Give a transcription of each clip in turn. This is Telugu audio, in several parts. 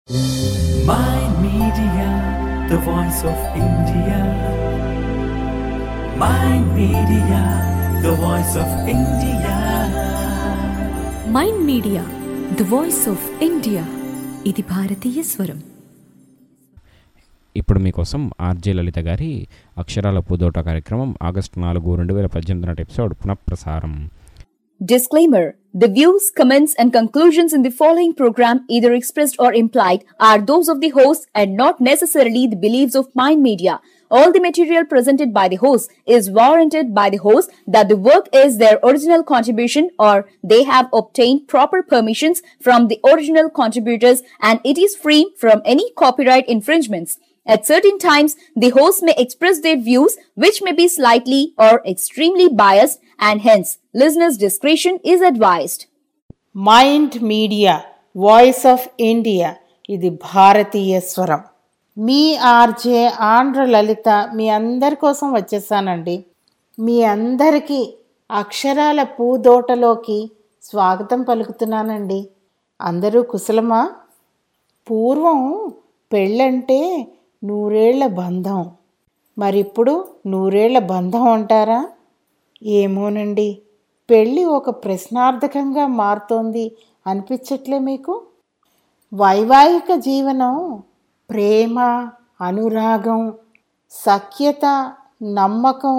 My Media, the voice of India. My Media, the voice of India. Mind Media the voice of India ఇది భారతీయ స్వరం ఇప్పుడు మీకోసం ఆర్జే లలిత గారి అక్షరాల పూదోట కార్యక్రమం ఆగస్టు నాలుగు రెండు వేల పద్దెనిమిది నాటి ఎపిసోడ్ పునఃప్రసారం Disclaimer The views, comments, and conclusions in the following program, either expressed or implied, are those of the host and not necessarily the beliefs of Mind Media. All the material presented by the host is warranted by the host that the work is their original contribution or they have obtained proper permissions from the original contributors and it is free from any copyright infringements. At certain times, the host may express their views which may be slightly or extremely biased and hence listeners' discretion is advised. Mind Media voice of India ఇది భారతీయ స్వరం మీ ఆర్జే ఆంధ్ర లలిత మీ అందరి కోసం వచ్చేసానండి మీ అందరికీ అక్షరాల పూదోటలోకి స్వాగతం పలుకుతున్నానండి అందరూ కుశలమా పూర్వం పెళ్ళంటే నూరేళ్ల బంధం మరిప్పుడు నూరేళ్ల బంధం అంటారా ఏమోనండి పెళ్ళి ఒక ప్రశ్నార్థకంగా మారుతోంది అనిపించట్లే మీకు వైవాహిక జీవనం ప్రేమ అనురాగం సఖ్యత నమ్మకం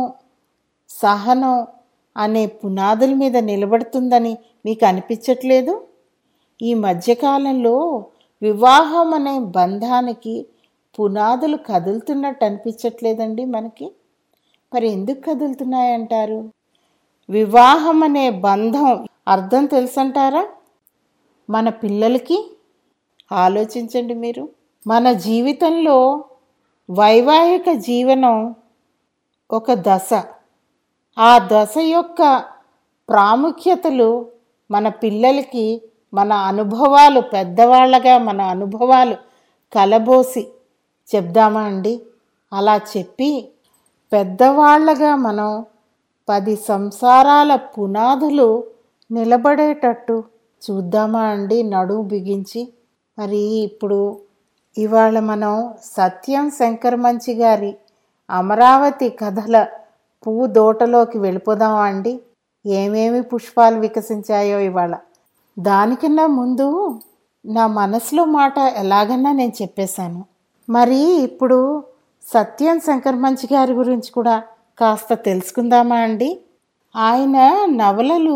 సహనం అనే పునాదుల మీద నిలబడుతుందని మీకు అనిపించట్లేదు ఈ మధ్యకాలంలో వివాహం అనే బంధానికి పునాదులు కదులుతున్నట్టు అనిపించట్లేదండి మనకి మరి ఎందుకు కదులుతున్నాయంటారు వివాహం అనే బంధం అర్థం తెలుసంటారా మన పిల్లలకి ఆలోచించండి మీరు మన జీవితంలో వైవాహిక జీవనం ఒక దశ ఆ దశ యొక్క ప్రాముఖ్యతలు మన పిల్లలకి మన అనుభవాలు పెద్దవాళ్ళగా మన అనుభవాలు కలబోసి చెప్దామా అండి అలా చెప్పి పెద్దవాళ్ళగా మనం పది సంసారాల పునాదులు నిలబడేటట్టు చూద్దామా అండి నడుము బిగించి మరి ఇప్పుడు ఇవాళ మనం సత్యం శంకర్ మంచి గారి అమరావతి కథల పువ్వు దోటలోకి వెళ్ళిపోదామా అండి ఏమేమి పుష్పాలు వికసించాయో ఇవాళ దానికన్నా ముందు నా మనసులో మాట ఎలాగన్నా నేను చెప్పేశాను మరి ఇప్పుడు సత్యం శంకర్ మంచి గారి గురించి కూడా కాస్త తెలుసుకుందామా అండి ఆయన నవలలు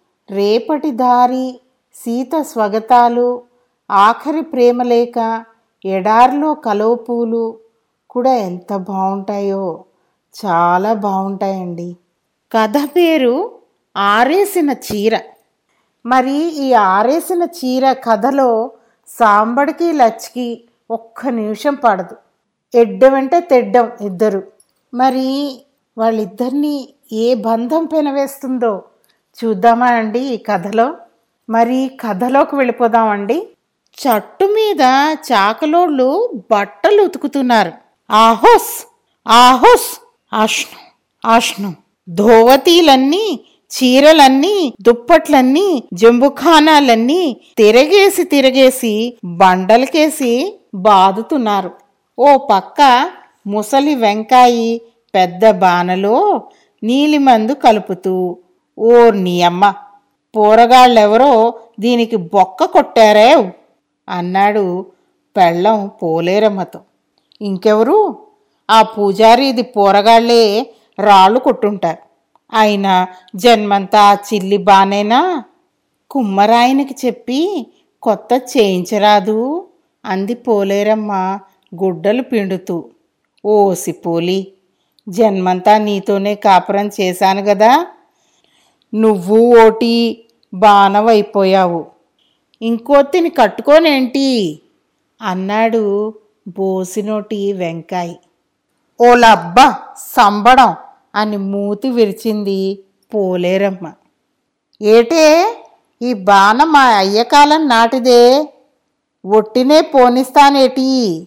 రేపటి దారి సీత స్వగతాలు ఆఖరి ప్రేమలేఖ ఎడారిలో కలువపూలు కూడా ఎంత బాగుంటాయో చాలా బాగుంటాయండి కథ పేరు ఆరేసిన చీర మరి ఈ ఆరేసిన చీర కథలో సాంబడికి లచ్చికి ఒక్క నిమిషం పడదు ఎడ్డం అంటే తెడ్డం ఇద్దరు మరి వాళ్ళిద్దరినీ ఏ బంధం పెనవేస్తుందో చూద్దామా అండి ఈ కథలో మరి కథలోకి వెళ్ళిపోదామండి చట్టు మీద చాకలోళ్ళు బట్టలు ఉతుకుతున్నారు ఆహోస్ ఆహోస్ ఆష్ణం ఆష్ణం ధోవతీలన్నీ చీరలన్నీ దుప్పట్లన్నీ జంబుఖానాలన్నీ తిరగేసి తిరగేసి బండలకేసి బాదుతున్నారు ఓ పక్క ముసలి వెంకాయి పెద్ద బానలో నీలిమందు కలుపుతూ ఓ నీ అమ్మ పోరగాళ్ళెవరో దీనికి బొక్క కొట్టారే అన్నాడు పెళ్ళం పోలేరమ్మతో ఇంకెవరు ఆ పూజారిది పోరగాళ్ళే రాళ్ళు కొట్టుంటారు అయినా జన్మంతా ఆ చిల్లి బానేనా కుమ్మరాయనికి చెప్పి కొత్త చేయించరాదు అంది పోలేరమ్మ గుడ్డలు పిండుతూ ఓసి పోలి జన్మంతా నీతోనే కాపురం చేశాను కదా నువ్వు ఓటి బాణవైపోయావు ఇంకోతిని కట్టుకోనేంటి అన్నాడు బోసినోటి వెంకాయ్ ఓలబ్బా సంబడం అని మూతి విరిచింది పోలేరమ్మ ఏటే ఈ బాణ మా అయ్యకాలం నాటిదే ఒట్టినే పోనిస్తానేటి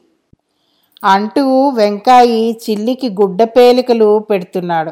అంటూ వెంకాయి చిల్లికి గుడ్డ పేలికలు పెడుతున్నాడు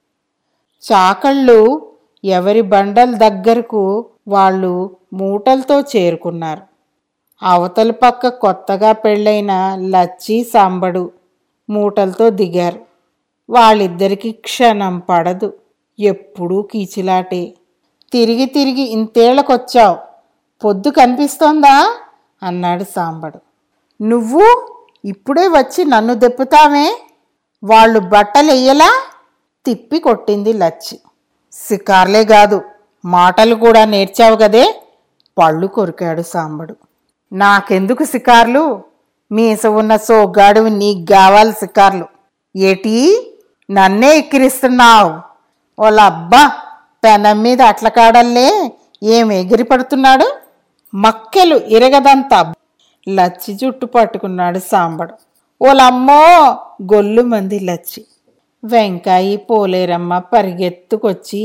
చాకళ్ళు ఎవరి బండల దగ్గరకు వాళ్ళు మూటలతో చేరుకున్నారు అవతల పక్క కొత్తగా పెళ్ళైన లచ్చి సాంబడు మూటలతో దిగారు వాళ్ళిద్దరికి క్షణం పడదు ఎప్పుడూ కీచులాటే తిరిగి తిరిగి ఇంతేళ్లకొచ్చావు పొద్దు కనిపిస్తోందా అన్నాడు సాంబడు నువ్వు ఇప్పుడే వచ్చి నన్ను దెప్పుతావే వాళ్ళు బట్టలెయ్యలా తిప్పి కొట్టింది లచ్చి సికార్లే కాదు మాటలు కూడా నేర్చావు కదే పళ్ళు కొరికాడు సాంబడు నాకెందుకు సికార్లు మీస ఉన్న సోగ్గాడివి నీకు కావాలి సికార్లు ఏటి నన్నే ఎక్కిరిస్తున్నావు వాళ్ళ అబ్బా పెనం మీద అట్ల కాడల్లే ఏం ఎగిరి పడుతున్నాడు మక్కెలు ఇరగదంతా లచ్చి జుట్టు పట్టుకున్నాడు సాంబడు ఓలమ్మో గొల్లు మంది లచ్చి వెంకాయి పోలేరమ్మ పరిగెత్తుకొచ్చి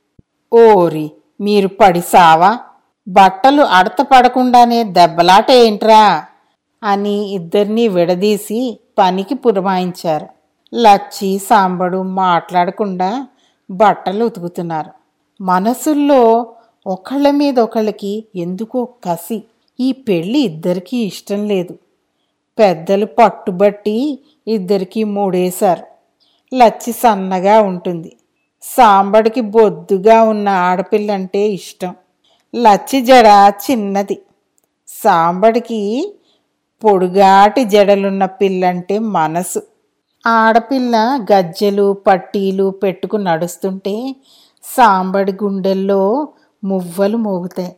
ఓరి మీరు పడి సావా బట్టలు అడత పడకుండానే దెబ్బలాట ఏంట్రా అని ఇద్దరినీ విడదీసి పనికి పురమాయించారు లచ్చి సాంబడు మాట్లాడకుండా బట్టలు ఉతుకుతున్నారు మనసుల్లో ఒకళ్ళ మీద ఒకళ్ళకి ఎందుకో కసి ఈ పెళ్ళి ఇద్దరికీ ఇష్టం లేదు పెద్దలు పట్టుబట్టి ఇద్దరికి మూడేశారు లచ్చి సన్నగా ఉంటుంది సాంబడికి బొద్దుగా ఉన్న ఆడపిల్లంటే ఇష్టం లచ్చి జడ చిన్నది సాంబడికి పొడుగాటి జడలున్న పిల్లంటే మనసు ఆడపిల్ల గజ్జెలు పట్టీలు పెట్టుకు నడుస్తుంటే సాంబడి గుండెల్లో మువ్వలు మోగుతాయి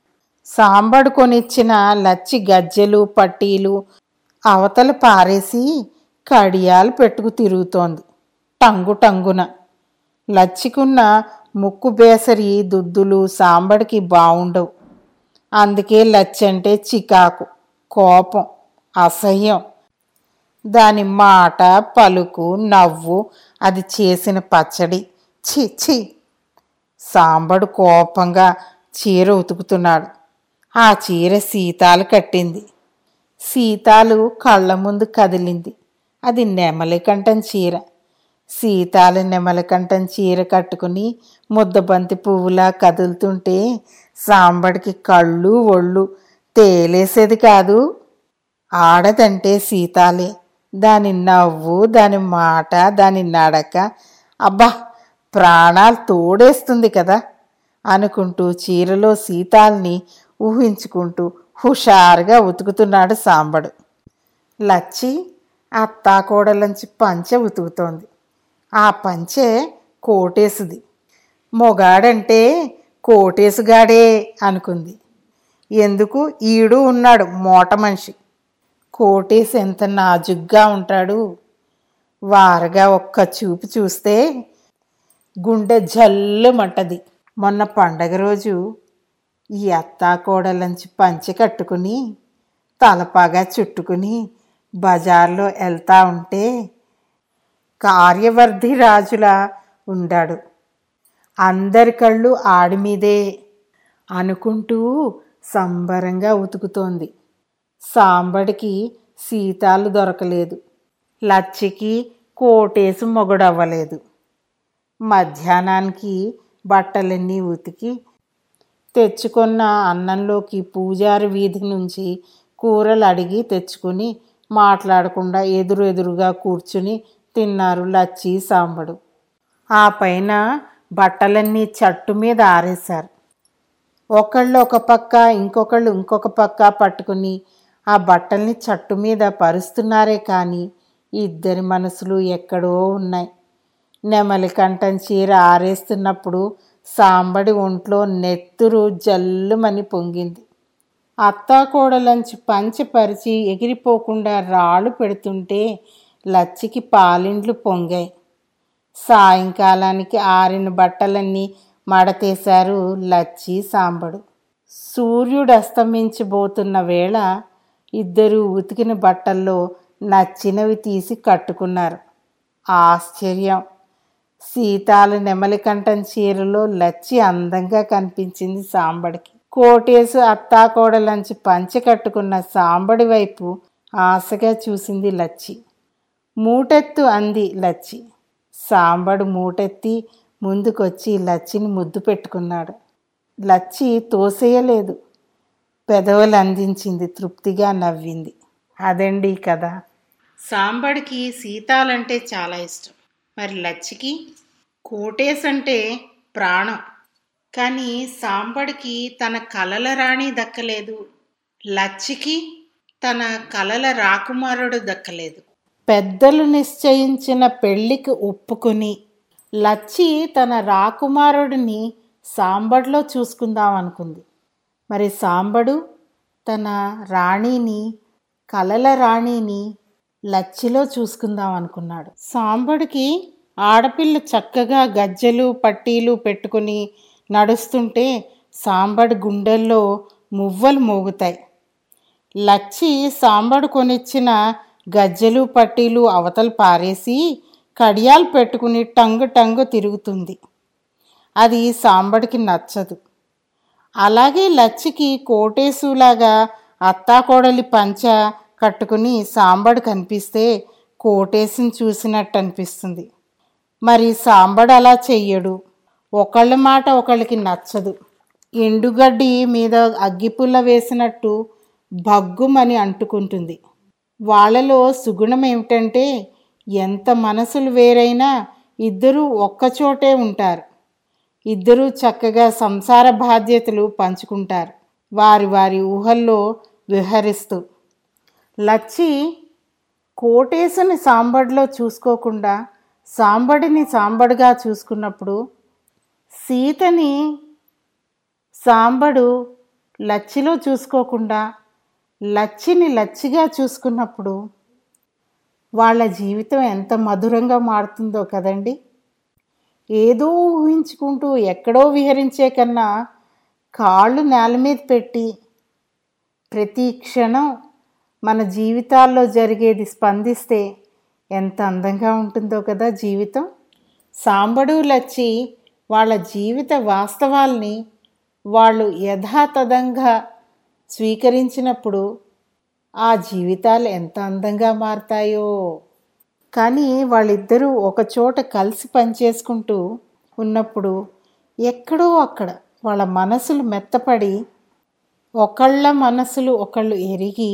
సాంబడు కొనిచ్చిన లచ్చి గజ్జెలు పట్టీలు అవతల పారేసి కడియాలు పెట్టుకు తిరుగుతోంది టంగు టంగున లచ్చికున్న ముక్కు బేసరి దుద్దులు సాంబడికి బావుండవు అందుకే లచ్చి అంటే చికాకు కోపం అసహ్యం దాని మాట పలుకు నవ్వు అది చేసిన పచ్చడి ఛీ ఛీ సాంబడు కోపంగా చీర ఉతుకుతున్నాడు ఆ చీర సీతాలు కట్టింది సీతాలు కళ్ళ ముందు కదిలింది అది నెమలికంఠం చీర సీతాలు నెమలికంఠం చీర కట్టుకుని ముద్దబంతి పువ్వులా కదులుతుంటే సాంబడికి కళ్ళు ఒళ్ళు తేలేసేది కాదు ఆడదంటే సీతాలే దాని నవ్వు దాని మాట దాని నడక అబ్బా ప్రాణాలు తోడేస్తుంది కదా అనుకుంటూ చీరలో సీతాల్ని ఊహించుకుంటూ హుషారుగా ఉతుకుతున్నాడు సాంబడు లచ్చి అత్తాకోడలంచి పంచె ఉతుకుతోంది ఆ పంచె కోటేసుది మొగాడంటే కోటేసుగాడే అనుకుంది ఎందుకు ఈడు ఉన్నాడు మోట మనిషి కోటేసి ఎంత నాజుగ్గా ఉంటాడు వారగా ఒక్క చూపు చూస్తే గుండె జల్లుమంటది మొన్న పండగ రోజు ఈ అత్తాకోడలంచి పంచె కట్టుకుని తలపాగా చుట్టుకుని బజార్లో వెళ్తా ఉంటే కార్యవర్ధి రాజులా ఉండాడు అందరి కళ్ళు ఆడి మీదే అనుకుంటూ సంబరంగా ఉతుకుతోంది సాంబడికి సీతాలు దొరకలేదు లచ్చికి కోటేసి మొగుడవ్వలేదు మధ్యాహ్నానికి బట్టలన్నీ ఉతికి తెచ్చుకున్న అన్నంలోకి పూజారి వీధి నుంచి కూరలు అడిగి తెచ్చుకుని మాట్లాడకుండా ఎదురు ఎదురుగా కూర్చుని తిన్నారు లచ్చి సాంబడు ఆ పైన బట్టలన్నీ చట్టు మీద ఆరేశారు ఒకళ్ళు ఒక పక్క ఇంకొకళ్ళు ఇంకొక పక్క పట్టుకుని ఆ బట్టల్ని చట్టు మీద పరుస్తున్నారే కానీ ఇద్దరి మనసులు ఎక్కడో ఉన్నాయి నెమలి కంఠం చీర ఆరేస్తున్నప్పుడు సాంబడి ఒంట్లో నెత్తురు జల్లుమని పొంగింది అత్తాకోడలంచి పంచి పరిచి ఎగిరిపోకుండా రాళ్ళు పెడుతుంటే లచ్చికి పాలిండ్లు పొంగాయి సాయంకాలానికి ఆరిన బట్టలన్నీ మడతేశారు లచ్చి సాంబడు సూర్యుడు అస్తమించబోతున్న వేళ ఇద్దరు ఉతికిన బట్టల్లో నచ్చినవి తీసి కట్టుకున్నారు ఆశ్చర్యం సీతాలు నెమలికంఠం చీరలో లచ్చి అందంగా కనిపించింది సాంబడికి కోటేసు అత్తాకోడలంచి పంచె కట్టుకున్న సాంబడి వైపు ఆశగా చూసింది లచ్చి మూటెత్తు అంది లచ్చి సాంబడు మూటెత్తి ముందుకొచ్చి లచ్చిని ముద్దు పెట్టుకున్నాడు లచ్చి తోసేయలేదు పెదవులు అందించింది తృప్తిగా నవ్వింది అదండి కథ సాంబడికి సీతాలంటే చాలా ఇష్టం మరి లచ్చికి కోటేశ్ అంటే ప్రాణం కానీ సాంబడికి తన కలల రాణి దక్కలేదు లచ్చికి తన కలల రాకుమారుడు దక్కలేదు పెద్దలు నిశ్చయించిన పెళ్లికి ఒప్పుకుని లచ్చి తన రాకుమారుడిని సాంబడిలో చూసుకుందాం అనుకుంది మరి సాంబడు తన రాణిని కలల రాణిని లచ్చిలో చూసుకుందాం అనుకున్నాడు సాంబడికి ఆడపిల్ల చక్కగా గజ్జెలు పట్టీలు పెట్టుకుని నడుస్తుంటే సాంబడి గుండెల్లో మువ్వలు మోగుతాయి లచ్చి సాంబడు కొనిచ్చిన గజ్జెలు పట్టీలు అవతల పారేసి కడియాలు పెట్టుకుని టంగు టంగు తిరుగుతుంది అది సాంబడికి నచ్చదు అలాగే లచ్చికి కోటేశులాగా అత్తాకోడలి పంచ కట్టుకుని సాంబడు కనిపిస్తే కోటేశుని చూసినట్టు అనిపిస్తుంది మరి సాంబడు అలా చెయ్యడు ఒకళ్ళ మాట ఒకళ్ళకి నచ్చదు ఎండుగడ్డి మీద అగ్గిపుల్ల వేసినట్టు భగ్గుమని అంటుకుంటుంది వాళ్ళలో సుగుణం ఏమిటంటే ఎంత మనసులు వేరైనా ఇద్దరూ ఒక్కచోటే ఉంటారు ఇద్దరూ చక్కగా సంసార బాధ్యతలు పంచుకుంటారు వారి వారి ఊహల్లో విహరిస్తూ లచ్చి కోటేశుని సాంబడిలో చూసుకోకుండా సాంబడిని సాంబడిగా చూసుకున్నప్పుడు సీతని సాంబడు లచ్చిలో చూసుకోకుండా లచ్చిని లచ్చిగా చూసుకున్నప్పుడు వాళ్ళ జీవితం ఎంత మధురంగా మారుతుందో కదండి ఏదో ఊహించుకుంటూ ఎక్కడో విహరించే కన్నా కాళ్ళు నేల మీద పెట్టి ప్రతి క్షణం మన జీవితాల్లో జరిగేది స్పందిస్తే ఎంత అందంగా ఉంటుందో కదా జీవితం సాంబడు లచ్చి వాళ్ళ జీవిత వాస్తవాల్ని వాళ్ళు యథాతథంగా స్వీకరించినప్పుడు ఆ జీవితాలు ఎంత అందంగా మారతాయో కానీ వాళ్ళిద్దరూ ఒకచోట కలిసి పనిచేసుకుంటూ ఉన్నప్పుడు ఎక్కడో అక్కడ వాళ్ళ మనసులు మెత్తపడి ఒకళ్ళ మనసులు ఒకళ్ళు ఎరిగి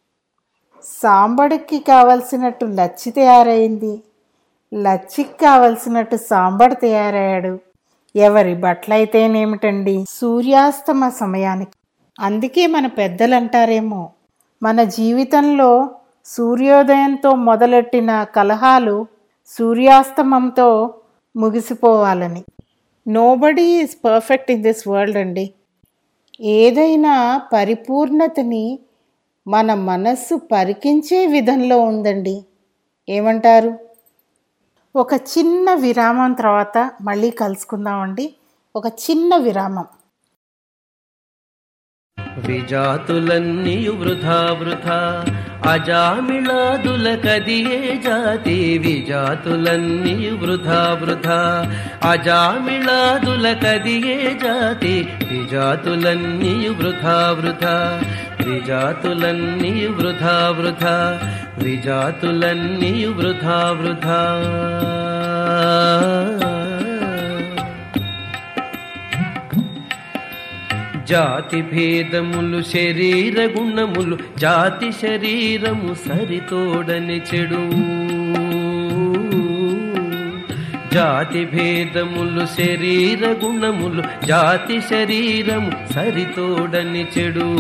సాంబడికి కావలసినట్టు లచ్చి తయారైంది లచ్చికి కావలసినట్టు సాంబడు తయారయ్యాడు ఎవరి బట్టలైతేనేమిటండి సూర్యాస్తమ సమయానికి అందుకే మన పెద్దలు అంటారేమో మన జీవితంలో సూర్యోదయంతో మొదలెట్టిన కలహాలు సూర్యాస్తమంతో ముగిసిపోవాలని nobody is perfect in this world అండి ఏదైనా పరిపూర్ణతని మన మనస్సు పరికించే విధంలో ఉందండి ఏమంటారు ఒక చిన్న విరామం తర్వాత మళ్ళీ కలుసుకుందామండి ఒక చిన్న విరామం విజాతులన్నీయు వృధా వృధా అజామిళాదుల కదియే జాతి విజాతులన్నీయు వృధా వృధా అజామిళాదుల కదియే జాతి విజాతులన్నీయు వృధా వృధా విజాతులన్నీయు వృధా వృధా విజాతులన్నీయు వృధా వృధా జాతి భేదములు శరీర గుణములు జాతి శరీరము సరితోడని చెడు జాతి భేదములు శరీర గుణములు జాతి శరీరము సరితోడని చెడు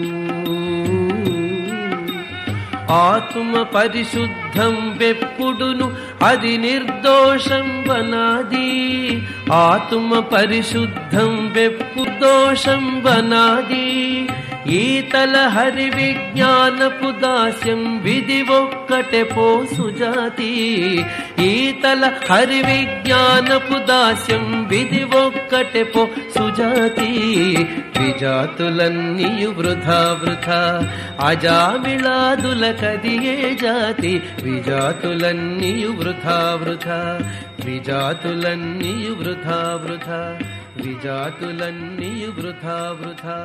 ఆత్మ పరిశుద్ధం వెప్పుడును అది నిర్దోషం వనాది ఆత్మ పరిశుద్ధం వెప్పు దోషం వనాది ఈతల హరి విజ్ఞానపు దాస్యం విధి ఒక్కటే పో సుజాతి ఈతల హరి విజ్ఞానపు దాస్యం విధి ఒక్కటే పో సుజాతి విజాతులన్నీయు వృధా వృధా అజామిళాదుల కదియే జాతి విజాతులన్నీయు వృధా వృధా విజాతులన్నీయు వృధా వృధా విజాతులన్నీయు వృధా వృధా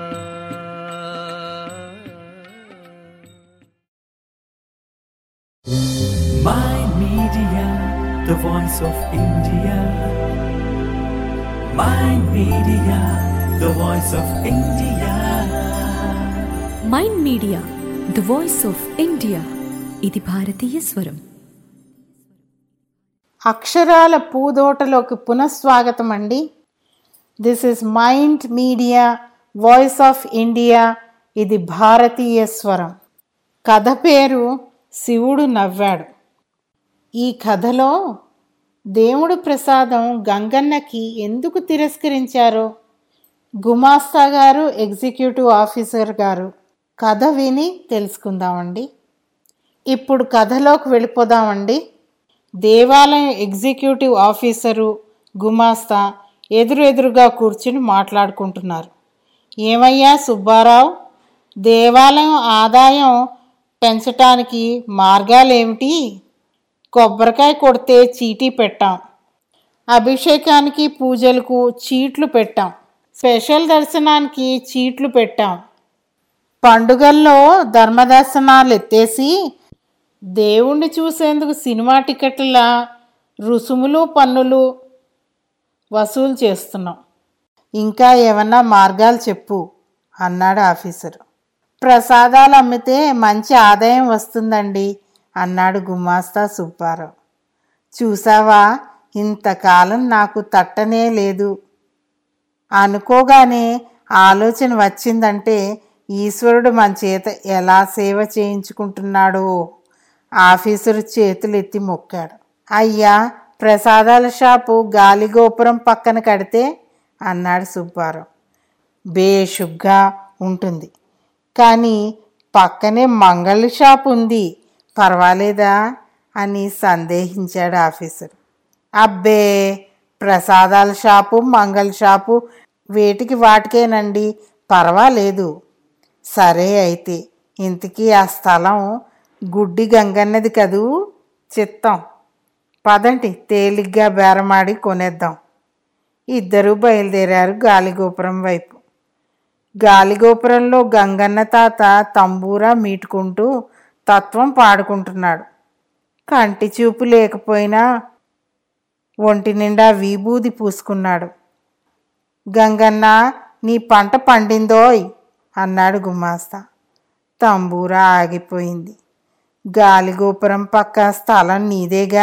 My Media, the voice of India. My Media, the voice of India. Mind Media the voice of India ఇది భారతీయ స్వరం అక్షరాల పూదోటలోకి పునఃస్వాగతం అండి this is Mind Media voice of India ఇది భారతీయ స్వరం కథ పేరు శివుడు నవ్వాడు ఈ కథలో దేవుడు ప్రసాదం గంగన్నకి ఎందుకు తిరస్కరించారో గుమాస్తా గారు ఎగ్జిక్యూటివ్ ఆఫీసర్ గారు కథ విని తెలుసుకుందామండి ఇప్పుడు కథలోకి వెళ్ళిపోదామండి దేవాలయం ఎగ్జిక్యూటివ్ ఆఫీసరు గుమాస్తా ఎదురు ఎదురుగా కూర్చుని మాట్లాడుకుంటున్నారు ఏమయ్యా సుబ్బారావు దేవాలయం ఆదాయం పెంచటానికి మార్గాలేమిటి కొబ్బరికాయ కొడితే చీటీ పెట్టాం అభిషేకానికి పూజలకు చీట్లు పెట్టాం స్పెషల్ దర్శనానికి చీట్లు పెట్టాం పండుగల్లో ధర్మదర్శనాలు ఎత్తేసి దేవుణ్ణి చూసేందుకు సినిమా టికెట్ల రుసుములు పన్నులు వసూలు చేస్తున్నాం ఇంకా ఏమన్నా మార్గాలు చెప్పు అన్నాడు ఆఫీసర్ ప్రసాదాలు అమ్మితే మంచి ఆదాయం వస్తుందండి అన్నాడు గుమాస్తా సుబ్బారావు చూసావా ఇంతకాలం నాకు తట్టనే లేదు అనుకోగానే ఆలోచన వచ్చిందంటే ఈశ్వరుడు మన చేత ఎలా సేవ చేయించుకుంటున్నాడో ఆఫీసరు చేతులు ఎత్తి మొక్కాడు అయ్యా ప్రసాదాల షాపు గాలిగోపురం పక్కన కడితే అన్నాడు సుబ్బారావు బేషుగ్గా ఉంటుంది కానీ పక్కనే మంగళ షాప్ ఉంది పర్వాలేదా అని సందేహించాడు ఆఫీసర్ అబ్బే ప్రసాదాల షాపు మంగళ షాపు వేటికి వాటికేనండి పర్వాలేదు సరే అయితే ఇంతకీ ఆ స్థలం గుడ్డి గంగన్నది కదూ చిత్తం పదండి తేలిగ్గా బేరమాడి కొనేద్దాం ఇద్దరూ బయలుదేరారు గాలిగోపురం వైపు గాలిగోపురంలో గంగన్న తాత తంబూరా మీటుకుంటూ తత్వం పాడుకుంటున్నాడు కంటి చూపు లేకపోయినా ఒంటి నిండా విభూది పూసుకున్నాడు గంగన్న నీ పంట పండిందోయ్ అన్నాడు గుమాస్తా తంబూరా ఆగిపోయింది గాలిగోపురం పక్క స్థలం నీదేగా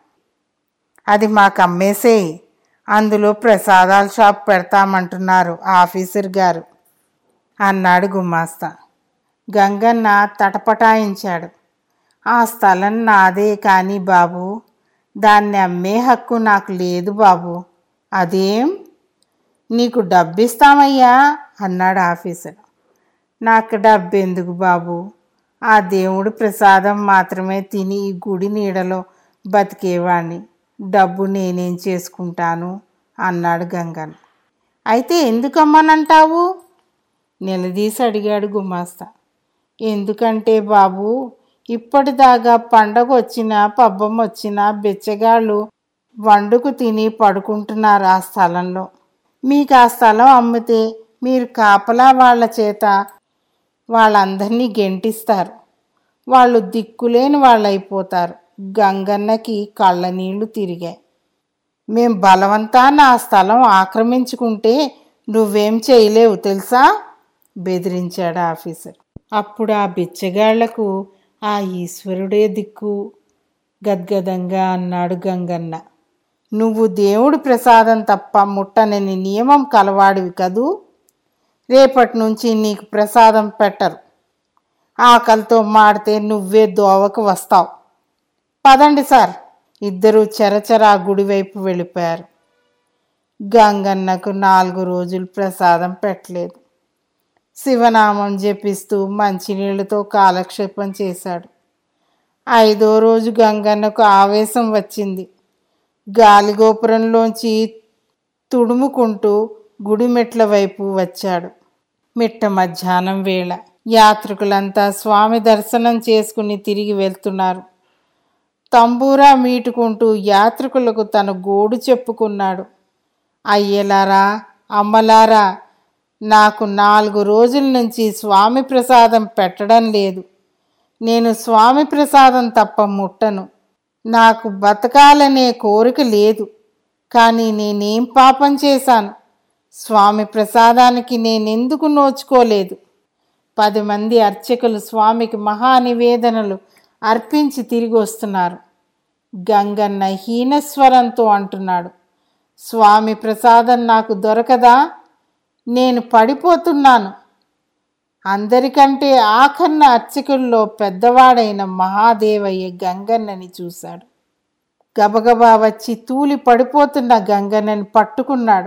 అది మాకు అమ్మేసేయి అందులో ప్రసాదాల షాప్ పెడతామంటున్నారు ఆఫీసర్ గారు అన్నాడు గుమాస్తా గంగన్న తటపటాయించాడు ఆ స్థలం నాదే కానీ బాబు దాన్ని అమ్మే హక్కు నాకు లేదు బాబు అదేం నీకు డబ్బిస్తామయ్యా అన్నాడు ఆఫీసర్ నాకు డబ్బెందుకు బాబు ఆ దేవుడి ప్రసాదం మాత్రమే తిని ఈ గుడి నీడలో బతికేవాణ్ణి డబ్బు నేనేం చేసుకుంటాను అన్నాడు గంగన్ అయితే ఎందుకమ్మనంటావు నిలదీసి అడిగాడు గుమాస్తా ఎందుకంటే బాబు ఇప్పటిదాకా పండగ వచ్చినా పబ్బం వచ్చినా బెచ్చగాళ్ళు వండుకు తిని పడుకుంటున్నారు ఆ స్థలంలో మీకు ఆ స్థలం అమ్మితే మీరు కాపలా వాళ్ళ చేత వాళ్ళందరినీ గెంటిస్తారు వాళ్ళు దిక్కులేని వాళ్ళు అయిపోతారు గంగన్నకి కళ్ళ నీళ్లు తిరిగాయి మేం బలవంతాన ఆ స్థలం ఆక్రమించుకుంటే నువ్వేం చేయలేవు తెలుసా బెదిరించాడు ఆఫీసర్ అప్పుడు ఆ బిచ్చగాళ్లకు ఆ ఈశ్వరుడే దిక్కు గద్గదంగా అన్నాడు గంగన్న నువ్వు దేవుడి ప్రసాదం తప్ప ముట్టనని నియమం కలవాడివి కదూ రేపటి నుంచి నీకు ప్రసాదం పెట్టరు ఆకలితో మాడితే నువ్వే దోవకు వస్తావు పదండి సార్ ఇద్దరూ చెరచెర ఆ గుడి వైపు వెళ్ళిపోయారు గంగన్నకు నాలుగు రోజులు ప్రసాదం పెట్టలేదు శివనామం జపిస్తూ మంచినీళ్ళతో కాలక్షేపం చేశాడు ఐదో రోజు గంగన్నకు ఆవేశం వచ్చింది గాలిగోపురంలోంచి తుడుముకుంటూ గుడి మెట్ల వైపు వచ్చాడు మిట్ట మధ్యాహ్నం వేళ యాత్రికులంతా స్వామి దర్శనం చేసుకుని తిరిగి వెళ్తున్నారు తంబూరా మీటుకుంటూ యాత్రికులకు తన గోడు చెప్పుకున్నాడు అయ్యలారా అమ్మలారా నాకు నాలుగు రోజుల నుంచి స్వామి ప్రసాదం పెట్టడం లేదు నేను స్వామి ప్రసాదం తప్ప ముట్టను నాకు బతకాలనే కోరిక లేదు కానీ నేనేం పాపం చేశాను స్వామి ప్రసాదానికి నేనెందుకు నోచుకోలేదు పది మంది అర్చకులు స్వామికి మహానివేదనలు అర్పించి తిరిగి వస్తున్నారు గంగన్న హీనస్వరంతో అంటున్నాడు స్వామి ప్రసాదం నాకు దొరకదా నేను పడిపోతున్నాను అందరికంటే ఆఖన్న అర్చకుల్లో పెద్దవాడైన మహాదేవయ్య గంగన్నని చూశాడు గబగబా వచ్చి తూలి పడిపోతున్న గంగన్నని పట్టుకున్నాడు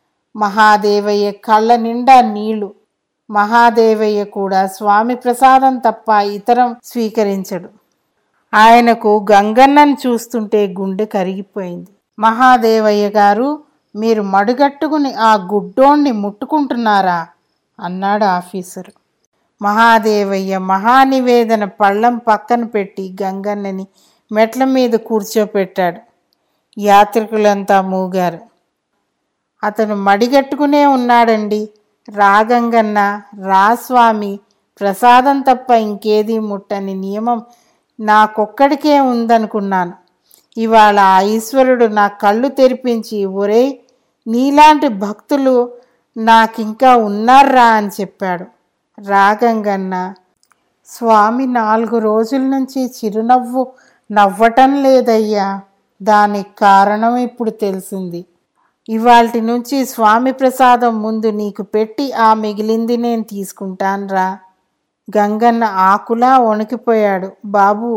మహాదేవయ్య కళ్ళ నిండా నీళ్లు మహాదేవయ్య కూడా స్వామి ప్రసాదం తప్ప ఇతరం స్వీకరించడు ఆయనకు గంగన్నను చూస్తుంటే గుండె కరిగిపోయింది మహాదేవయ్య గారు మీరు మడుగట్టుకుని ఆ గుడ్డోణ్ణి ముట్టుకుంటున్నారా అన్నాడు ఆఫీసరు మహాదేవయ్య మహానివేదన పళ్ళం పక్కన పెట్టి గంగన్నని మెట్ల మీద కూర్చోపెట్టాడు యాత్రికులంతా మూగారు అతను మడిగట్టుకునే ఉన్నాడండి రాగంగన్న రా స్వామి ప్రసాదం తప్ప ఇంకేది ముట్టని నియమం నాకొక్కడికే ఉందనుకున్నాను ఇవాళ ఆ ఈశ్వరుడు నా కళ్ళు తెరిపించి ఒరే నీలాంటి భక్తులు నాకింకా ఉన్నారా అని చెప్పాడు రాగంగన్న స్వామి నాలుగు రోజుల నుంచి చిరునవ్వు నవ్వటం లేదయ్యా దానికి కారణం ఇప్పుడు తెలిసింది ఇవాల్టి నుంచి స్వామి ప్రసాదం ముందు నీకు పెట్టి ఆ మిగిలింది నేను తీసుకుంటాన్రా గంగన్న ఆకులా వణికిపోయాడు బాబు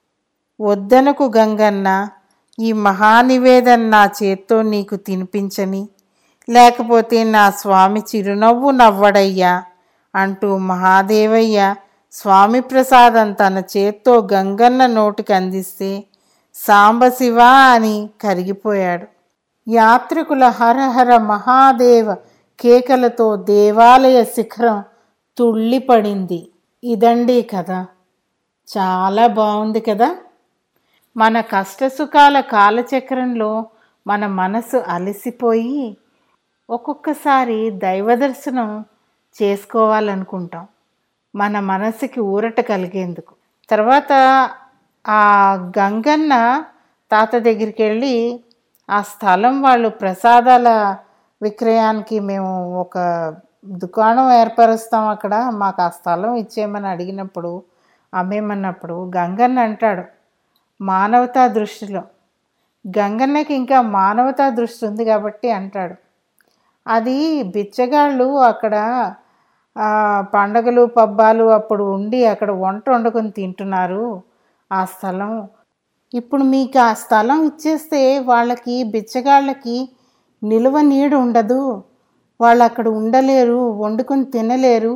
వద్దనకు గంగన్న ఈ మహానివేదన నా చేత్తో నీకు తినిపించని లేకపోతే నా స్వామి చిరునవ్వు నవ్వడయ్యా అంటూ మహాదేవయ్య స్వామి ప్రసాదం తన చేత్తో గంగన్న నోటికి అందిస్తే సాంబశివ అని కరిగిపోయాడు యాత్రికుల హరహర మహాదేవ కేకలతో దేవాలయ శిఖరం తుళ్ళిపడింది ఇదండి కథ చాలా బాగుంది కదా మన కష్టసుఖాల కాలచక్రంలో మన మనసు అలసిపోయి ఒక్కొక్కసారి దైవ దర్శనం చేసుకోవాలనుకుంటాం మన మనసుకి ఊరట కలిగేందుకు తర్వాత ఆ గంగన్న తాత దగ్గరికి వెళ్ళి ఆ స్థలం వాళ్ళు ప్రసాదాల విక్రయానికి మేము ఒక దుకాణం ఏర్పరుస్తాం అక్కడ మాకు ఆ స్థలం ఇచ్చేయమని అడిగినప్పుడు అమ్మేమన్నప్పుడు గంగన్న అంటాడు మానవతా దృష్టిలో గంగన్నకి ఇంకా మానవతా దృష్టి ఉంది కాబట్టి అంటాడు అది బిచ్చగాళ్ళు అక్కడ ఆ, పండగలు పబ్బాలు అప్పుడు ఉండి అక్కడ వంట వండుకొని తింటున్నారు ఆ స్థలం ఇప్పుడు మీకు ఆ స్థలం ఇచ్చేస్తే వాళ్ళకి బిచ్చగాళ్ళకి నిలువ నీడు ఉండదు వాళ్ళు అక్కడ ఉండలేరు వండుకొని తినలేరు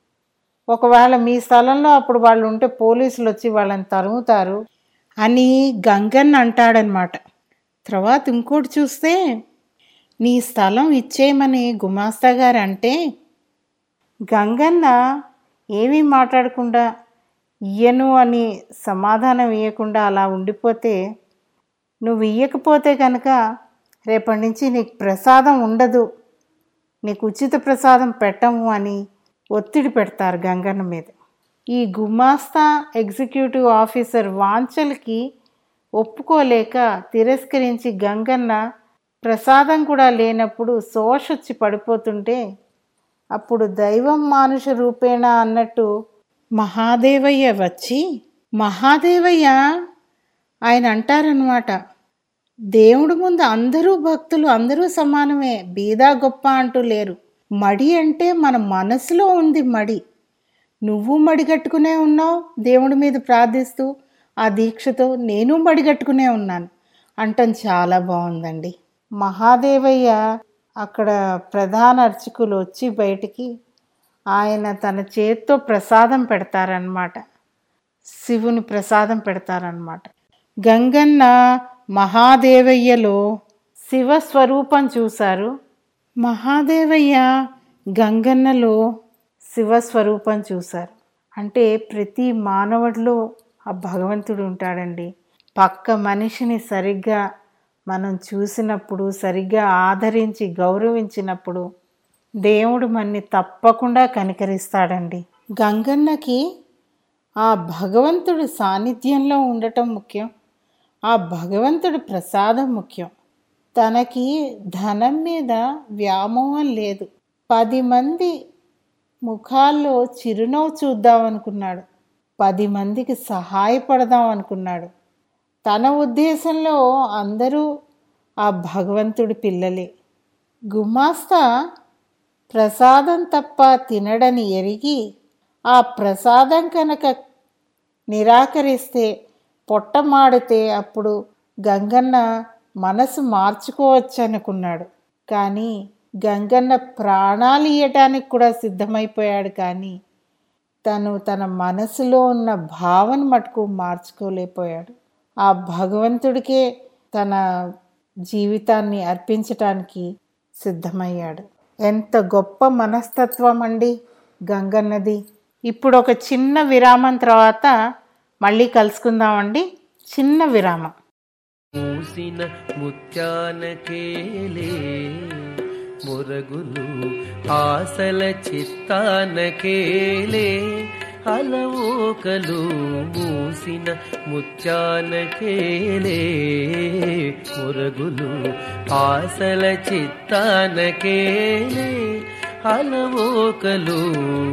ఒకవేళ మీ స్థలంలో అప్పుడు వాళ్ళు ఉంటే పోలీసులు వచ్చి వాళ్ళని తరుముతారు అని గంగన్న అంటాడనమాట తర్వాత ఇంకోటి చూస్తే నీ స్థలం ఇచ్చేయమని గుమాస్తా గారు అంటే గంగన్న ఏమీ మాట్లాడకుండా ఇయ్యను అని సమాధానం ఇవ్వకుండా అలా ఉండిపోతే నువ్వు ఇయ్యకపోతే కనుక రేపటి నుంచి నీకు ప్రసాదం ఉండదు నీకు ఉచిత ప్రసాదం పెట్టము అని ఒత్తిడి పెడతారు గంగన్న మీద ఈ గుమాస్తా ఎగ్జిక్యూటివ్ ఆఫీసర్ వాంచల్కి ఒప్పుకోలేక తిరస్కరించి గంగన్న ప్రసాదం కూడా లేనప్పుడు శోషొచ్చి పడిపోతుంటే అప్పుడు దైవం మానుష రూపేణ అన్నట్టు మహాదేవయ్య వచ్చి మహాదేవయ్య ఆయన అంటారనమాట దేవుడి ముందు అందరూ భక్తులు అందరూ సమానమే బీదా గొప్ప అంటూ లేరు మడి అంటే మన మనసులో ఉంది మడి నువ్వు మడిగట్టుకునే ఉన్నావు దేవుడి మీద ప్రార్థిస్తూ ఆ దీక్షతో నేను మడిగట్టుకునే ఉన్నాను అంటం చాలా బాగుందండి మహాదేవయ్య అక్కడ ప్రధాన అర్చకులు వచ్చి బయటికి ఆయన తన చేత్తో ప్రసాదం పెడతారనమాట శివుని ప్రసాదం పెడతారనమాట గంగన్న మహాదేవయ్యలో శివస్వరూపం చూశారు మహాదేవయ్య గంగన్నలో శివస్వరూపం చూశారు అంటే ప్రతి మానవుడిలో ఆ భగవంతుడు ఉంటాడండి పక్క మనిషిని సరిగ్గా మనం చూసినప్పుడు సరిగ్గా ఆదరించి గౌరవించినప్పుడు దేవుడు మన్ని తప్పకుండా కనికరిస్తాడండి గంగన్నకి ఆ భగవంతుడి సాన్నిధ్యంలో ఉండటం ముఖ్యం ఆ భగవంతుడి ప్రసాదం ముఖ్యం తనకి ధనం మీద వ్యామోహం లేదు పది మంది ముఖాల్లో చిరునవ్వు చూద్దాం అనుకున్నాడు పది మందికి సహాయపడదాం అనుకున్నాడు తన ఉద్దేశంలో అందరూ ఆ భగవంతుడి పిల్లలే గుమాస్తా ప్రసాదం తప్ప తినడని ఎరిగి ఆ ప్రసాదం కనుక నిరాకరిస్తే పొట్టమాడితే అప్పుడు గంగన్న మనసు మార్చుకోవచ్చు అనుకున్నాడు కానీ గంగన్న ప్రాణాలు ఇయ్యటానికి కూడా సిద్ధమైపోయాడు కానీ తను తన మనసులో ఉన్న భావన మటుకు మార్చుకోలేకపోయాడు ఆ భగవంతుడికే తన జీవితాన్ని అర్పించటానికి సిద్ధమయ్యాడు ఎంత గొప్ప మనస్తత్వం అండి గంగన్నది ఇప్పుడు ఒక చిన్న విరామం తర్వాత మళ్ళీ కలుసుకుందామండి చిన్న విరామం మూసిన ముత్యానకేలే మురగులు ఆశల చిత్తానకేలే అలవోకలు మూసిన ముత్యానకేలే మురగులు ఆశల చిత్తానకేలే అలవోకలు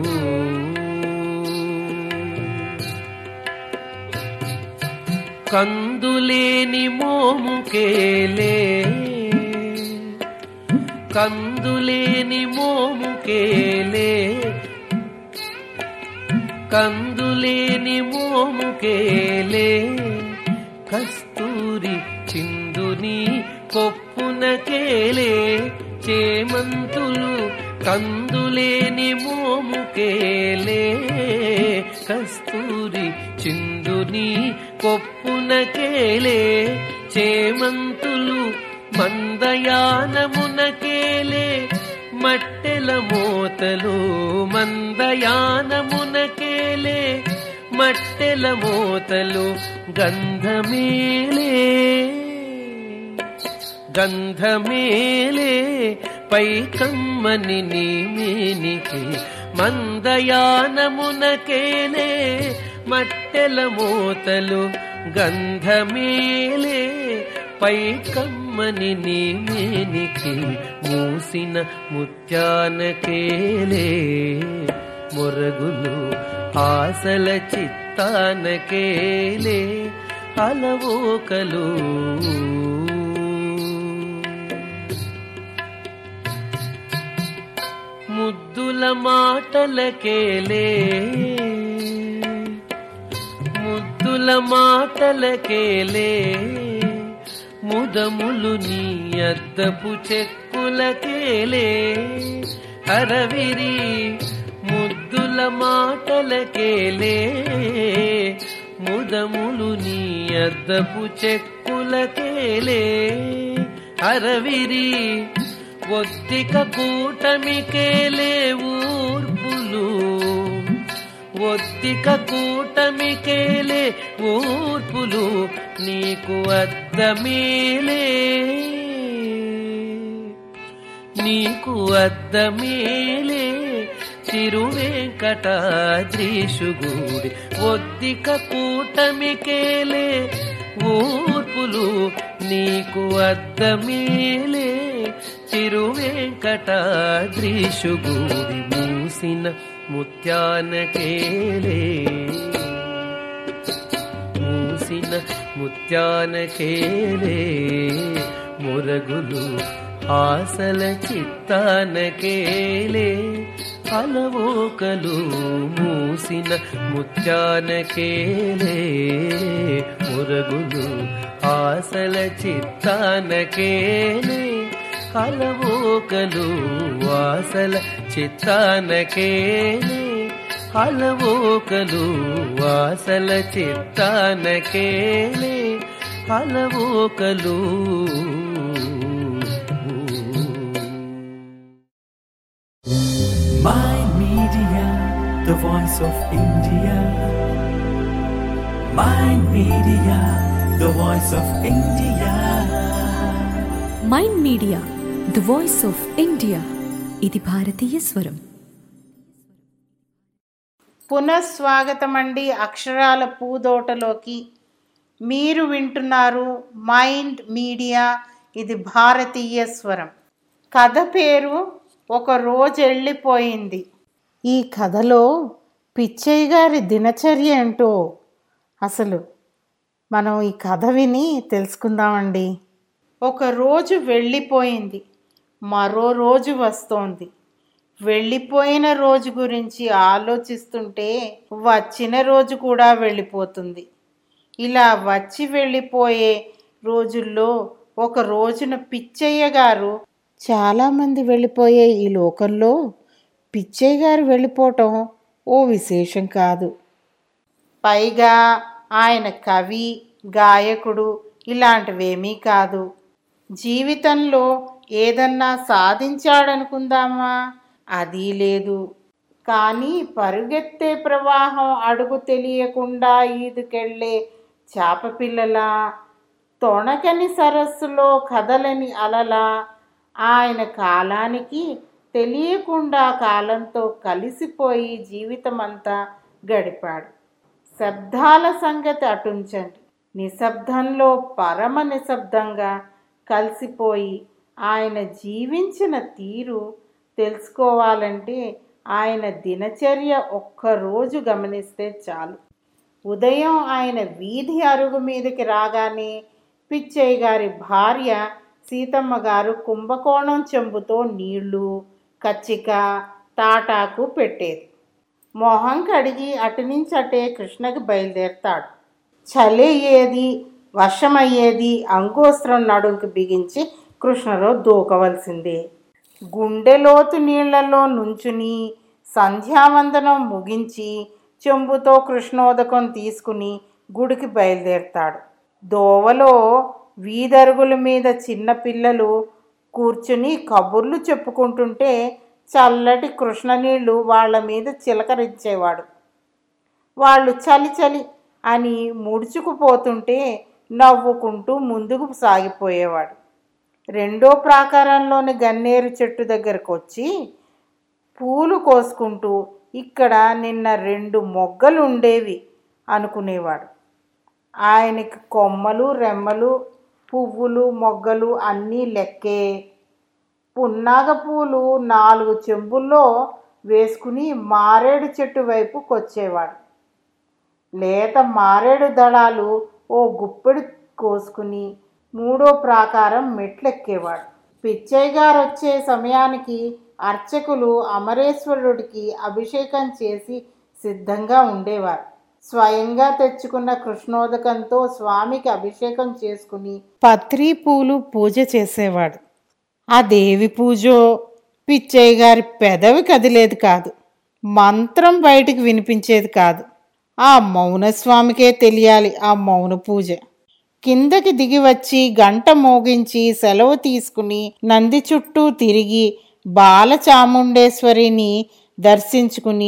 కందులేని మోముకేలే కందులేని మోముకేలే కందులేని మోముకేలే కస్తూరి చిందుని కొప్పునకేలే చేమంతులు కందులేని మోముకేలే కస్తూరి చిందుని కొప్పునకేలే చేమంతులు మందయానమునకేలే మట్టెల మోతలు మందయానమునకేలే మట్టెల మోతలు గంధమేలే గంధమేలే పై కమ్మని నీమేనికి మందయానమునకేలే మట్టెల మోతలు గంధమేలే పై కమ్మని నీమేనికి మూసిన ముత్యానకేలే మొరగులు ఆశల చిత్తానకేలే అలవోకలు ముద్దుల మాటలకేలే ముద్దుల మాటలకేలే ముదములు నీ అద్దపు చెక్కులకేలే అరవిరి ముద్దుల మాటలకేలే ముదములు నీ అద్దపు చెక్కులకేలే అరవిరి ఒత్తిక కూటమికేలే ఊర్పులు ఒత్తిక కూటమికేలే ఊర్పులు నీకు అద్దమేలే నీకు అద్దమేలే తిరువేంకటాద్రీషుగూడి ఒద్దిక కూటమికేలే ఊర్పులు నీకు అద్దమేలే తిరువేంకటాద్రీషుగూడి మూసిన ముత్యానకేలే మూసిన ముత్యానకేలే మురగులు ఆశల చిత్తానకేలే అలవోకలు మూసిన ముత్యానకేలే మురగులు ఆశల చిత్తానకేలే అలవోకలు వాసల చిత్తానకేలే అలవోకలు వాసల చిత్తానకేలే అలవోకలు My Media, the voice of India. My Media, the voice of India. Mind Media the voice of India ఇది భారతీయ స్వరం పునఃస్వాగతం అండి అక్షరాల పూదోటలోకి మీరు వింటున్నారు మైండ్ మీడియా ఇది భారతీయ స్వరం కథ పేరు ఒక రోజు వెళ్ళిపోయింది ఈ కథలో పిచ్చయ్య గారి దినచర్య ఏంటో అసలు మనం ఈ కథ విని తెలుసుకుందామండి ఒక రోజు వెళ్ళిపోయింది మరో రోజు వస్తోంది వెళ్ళిపోయిన రోజు గురించి ఆలోచిస్తుంటే వచ్చిన రోజు కూడా వెళ్ళిపోతుంది ఇలా వచ్చి వెళ్ళిపోయే రోజుల్లో ఒక రోజున పిచ్చయ్య గారు చాలామంది వెళ్ళిపోయే ఈ లోకంలో పిచ్చయ్య గారు వెళ్ళిపోవటం ఓ విశేషం కాదు పైగా ఆయన కవి గాయకుడు ఇలాంటివేమీ కాదు జీవితంలో ఏదన్నా సాధించాడనుకుందామా అది లేదు కానీ పరుగెత్తే ప్రవాహం అడుగు తెలియకుండా ఈదుకెళ్ళే చేప పిల్లల తొణకని సరస్సులో కదలని అలల ఆయన కాలానికి తెలియకుండా కాలంతో కలిసిపోయి జీవితమంతా గడిపాడు శబ్దాల సంగతి అటుంచండి నిశ్శబ్దంలో పరమ నిశ్శబ్దంగా కలిసిపోయి ఆయన జీవించిన తీరు తెలుసుకోవాలంటే ఆయన దినచర్య ఒక్కరోజు గమనిస్తే చాలు ఉదయం ఆయన వీధి అరుగు మీదకి రాగానే పిచ్చయ్య గారి భార్య సీతమ్మ గారు కుంభకోణం చెంబుతో నీళ్లు కచ్చిక తాటాకు పెట్టేది మొహం కడిగి అటు నుంచి అటే కృష్ణకి బయలుదేరతాడు చలి అయ్యేది వర్షం అయ్యేది అంగోస్త్రం నడుంకి బిగించి కృష్ణలో దూకవలసిందే గుండెలోతు నీళ్లలో నుంచుని సంధ్యావందనం ముగించి చెంబుతో కృష్ణోదకం తీసుకుని గుడికి బయలుదేరతాడు దోవలో వీధరుగుల మీద చిన్న పిల్లలు కూర్చుని కబుర్లు చెప్పుకుంటుంటే చల్లటి కృష్ణనీళ్ళు వాళ్ళ మీద చిలకరించేవాడు వాళ్ళు చలి చలి అని ముడుచుకుపోతుంటే నవ్వుకుంటూ ముందుకు సాగిపోయేవాడు రెండో ప్రాకారంలోని గన్నేరు చెట్టు దగ్గరకు వచ్చి పూలు కోసుకుంటూ ఇక్కడ నిన్న రెండు మొగ్గలు ఉండేవి అనుకునేవాడు ఆయనకి కొమ్మలు రెమ్మలు పువ్వులు మొగ్గలు అన్నీ లెక్కే పున్నాగ పూలు నాలుగు చెంబుల్లో వేసుకుని మారేడు చెట్టు వైపుకి వచ్చేవాడు లేత మారేడు దళాలు ఓ గుప్పెడు కోసుకుని మూడో ప్రాకారం మెట్లెక్కేవాడు పిచ్చయ్య గారు వచ్చే సమయానికి అర్చకులు అమరేశ్వరుడికి అభిషేకం చేసి సిద్ధంగా ఉండేవారు స్వయంగా తెచ్చుకున్న కృష్ణోదకంతో స్వామికి అభిషేకం చేసుకుని పత్రి పూలు పూజ చేసేవాడు ఆ దేవి పూజో పిచ్చయ్య గారి పెదవి కదిలేదు కాదు మంత్రం బయటికి వినిపించేది కాదు ఆ మౌనస్వామికే తెలియాలి ఆ మౌన పూజ కిందకి దిగి వచ్చి గంట మోగించి సెలవు తీసుకుని నంది చుట్టూ తిరిగి బాలచాముండేశ్వరిని దర్శించుకుని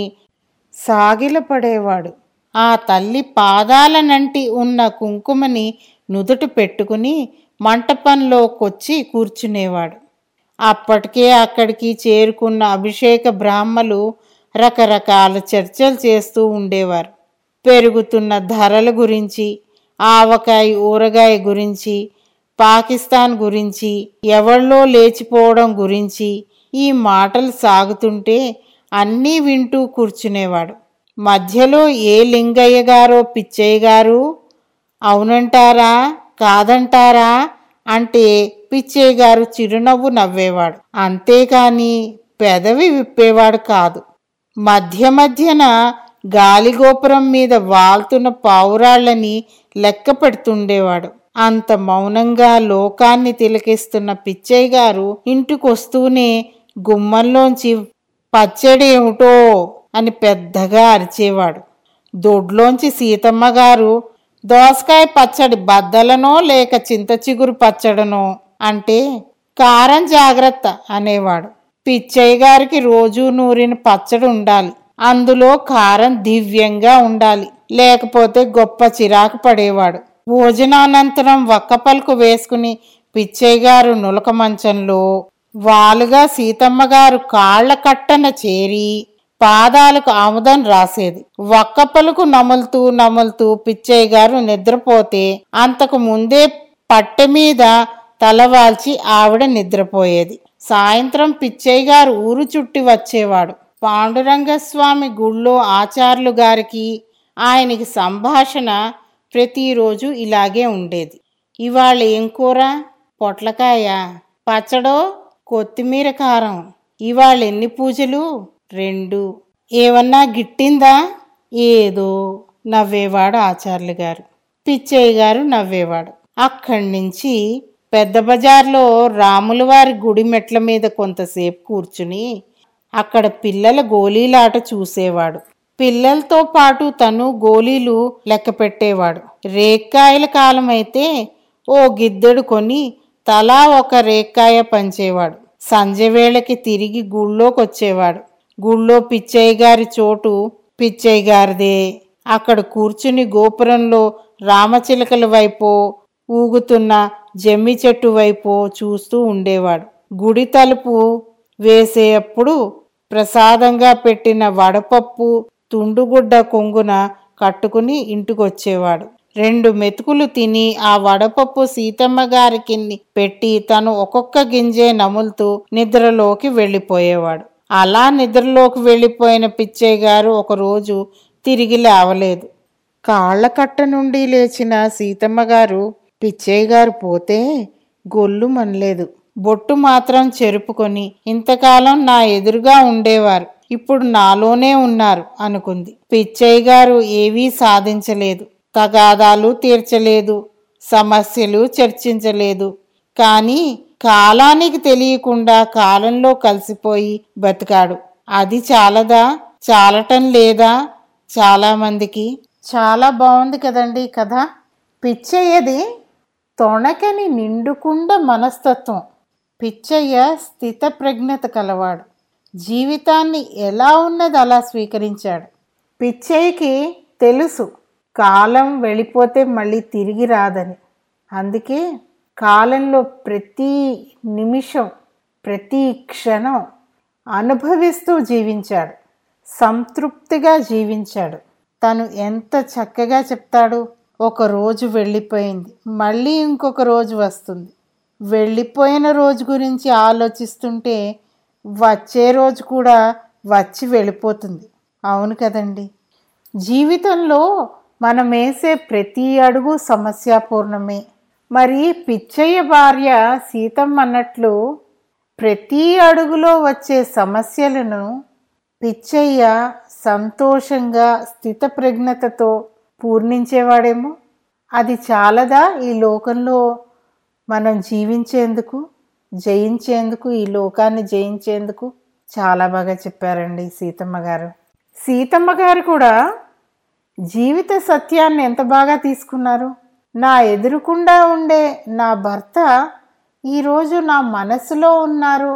సాగిలపడేవాడు ఆ తల్లి పాదాలనంటి ఉన్న కుంకుమని నుదుట పెట్టుకుని మంటపంలోకొచ్చి కూర్చునేవాడు అప్పటికే అక్కడికి చేరుకున్న అభిషేక బ్రాహ్మలు రకరకాల చర్చలు చేస్తూ ఉండేవారు పెరుగుతున్న ధరల గురించి ఆవకాయ ఊరగాయ గురించి పాకిస్తాన్ గురించి ఎవళ్ళో లేచిపోవడం గురించి ఈ మాటలు సాగుతుంటే అన్నీ వింటూ కూర్చునేవాడు మధ్యలో ఏ లింగయ్య గారో పిచ్చయ్య గారు అవునంటారా కాదంటారా అంటే పిచ్చయ్య గారు చిరునవ్వు నవ్వేవాడు అంతేకాని పెదవి విప్పేవాడు కాదు మధ్య మధ్యన గాలిగోపురం మీద వాల్తున్న పావురాళ్ళని లెక్క పెడుతుండేవాడు అంత మౌనంగా లోకాన్ని తిలకిస్తున్న పిచ్చయ్య గారు ఇంటికొస్తూనే గుమ్మంలోంచి పచ్చడి ఏమిటో అని పెద్దగా అరిచేవాడు దొడ్లోంచి సీతమ్మ గారు దోసకాయ పచ్చడి బద్దలనో లేక చింత చిగురు పచ్చడనో అంటే కారం జాగ్రత్త అనేవాడు పిచ్చయ్య గారికి రోజు నూరిన పచ్చడి ఉండాలి అందులో కారం దివ్యంగా ఉండాలి లేకపోతే గొప్ప చిరాకు పడేవాడు భోజనానంతరం ఒక్క పలుకు వేసుకుని పిచ్చయ్య గారు నులక మంచంలో వాలుగా సీతమ్మ గారు కాళ్ల కట్టన చేరి పాదాలకు ఆముదం రాసేది ఒక్క పలుకు నములుతూ నములుతూ పిచ్చయ్య గారు నిద్రపోతే అంతకు ముందే పట్టె మీద తలవాల్చి ఆవిడ నిద్రపోయేది సాయంత్రం పిచ్చయ్య గారు ఊరు చుట్టి వచ్చేవాడు పాండురంగస్వామి గుళ్ళో ఆచార్యులు గారికి ఆయనకి సంభాషణ ప్రతిరోజు ఇలాగే ఉండేది ఇవాళ ఏం కూర పొట్లకాయ పచ్చడో కొత్తిమీర కారం ఇవాళ ఎన్ని పూజలు రెండు ఏమన్నా గిట్టిందా ఏదో నవ్వేవాడు ఆచార్యులు గారు పిచ్చయ్య గారు నవ్వేవాడు అక్కడి నుంచి పెద్ద బజార్లో రాముల వారి గుడి మెట్ల మీద కొంతసేపు కూర్చుని అక్కడ పిల్లల గోళీలాట చూసేవాడు పిల్లలతో పాటు తను గోళీలు లెక్క పెట్టేవాడు రేక్కాయల కాలం అయితే ఓ గిద్దెడు కొని తలా ఒక రేక్కాయ పంచేవాడు సంజెవేళకి తిరిగి గుళ్ళోకి వచ్చేవాడు గుళ్ళో పిచ్చయ్య గారి చోటు పిచ్చయ్య గారిదే అక్కడ కూర్చుని గోపురంలో రామచిలకల వైపు ఊగుతున్న జమ్మి చెట్టు వైపు చూస్తూ ఉండేవాడు గుడి తలుపు వేసేటప్పుడు ప్రసాదంగా పెట్టిన వడపప్పు తుండుగుడ్డ కొంగున కట్టుకుని ఇంటికొచ్చేవాడు రెండు మెతుకులు తిని ఆ వడపప్పు సీతమ్మ గారికి పెట్టి తను ఒక్కొక్క గింజే నములుతూ నిద్రలోకి వెళ్ళిపోయేవాడు అలా నిద్రలోకి వెళ్ళిపోయిన పిచ్చయ్య గారు ఒకరోజు తిరిగి లేవలేదు కాళ్ళ కట్ట నుండి లేచిన సీతమ్మ గారు పిచ్చయ్య గారు పోతే గొల్లు మనలేదు బొట్టు మాత్రం చెరుపుకొని ఇంతకాలం నా ఎదురుగా ఉండేవారు ఇప్పుడు నాలోనే ఉన్నారు అనుకుంది పిచ్చయ్య గారు ఏవీ సాధించలేదు తగాదాలు తీర్చలేదు సమస్యలు చర్చించలేదు కానీ కాలానికి తెలియకుండా కాలంలో కలిసిపోయి బతికాడు అది చాలదా చాలటం లేదా చాలా మందికి చాలా బాగుంది కదండి ఈ కథ పిచ్చయ్యది తొణకని నిండుకుండ మనస్తత్వం పిచ్చయ్య స్థితప్రజ్ఞత కలవాడు జీవితాన్ని ఎలా ఉన్నది అలా స్వీకరించాడు పిచ్చయ్యకి తెలుసు కాలం వెళ్ళిపోతే మళ్ళీ తిరిగి రాదని అందుకే కాలంలో ప్రతి నిమిషం ప్రతి క్షణం అనుభవిస్తూ జీవించాడు సంతృప్తిగా జీవించాడు తను ఎంత చక్కగా చెప్తాడు ఒక రోజు వెళ్ళిపోయింది మళ్ళీ ఇంకొక రోజు వస్తుంది వెళ్ళిపోయిన రోజు గురించి ఆలోచిస్తుంటే వచ్చే రోజు కూడా వచ్చి వెళ్ళిపోతుంది అవును కదండి జీవితంలో మనం వేసే ప్రతి అడుగు సమస్యాపూర్ణమే మరి పిచ్చయ్య భార్య సీతమ్మ అన్నట్లు ప్రతి అడుగులో వచ్చే సమస్యలను పిచ్చయ్య సంతోషంగా స్థితప్రజ్ఞతతో పూర్ణించేవాడేమో అది చాలదా ఈ లోకంలో మనం జీవించేందుకు జయించేందుకు ఈ లోకాన్ని జయించేందుకు చాలా బాగా చెప్పారండి సీతమ్మ గారు సీతమ్మ గారు కూడా జీవిత సత్యాన్ని ఎంత బాగా తీసుకున్నారు నా ఎదురుకుండా ఉండే నా భర్త ఈరోజు నా మనసులో ఉన్నారు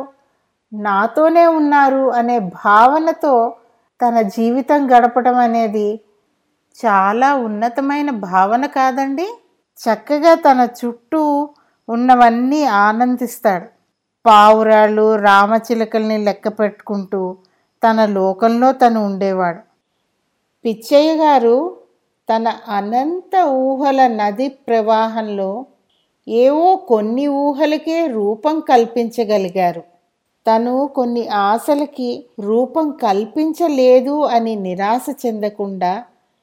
నాతోనే ఉన్నారు అనే భావనతో తన జీవితం గడపడం అనేది చాలా ఉన్నతమైన భావన కాదండి చక్కగా తన చుట్టూ ఉన్నవన్నీ ఆనందిస్తాడు పావురాళ్ళు రామచిలకల్ని లెక్క పెట్టుకుంటూ తన లోకంలో తను ఉండేవాడు పిచ్చయ్య గారు తన అనంత ఊహల నది ప్రవాహంలో ఏవో కొన్ని ఊహలకే రూపం కల్పించగలిగారు తను కొన్ని ఆశలకి రూపం కల్పించలేదు అని నిరాశ చెందకుండా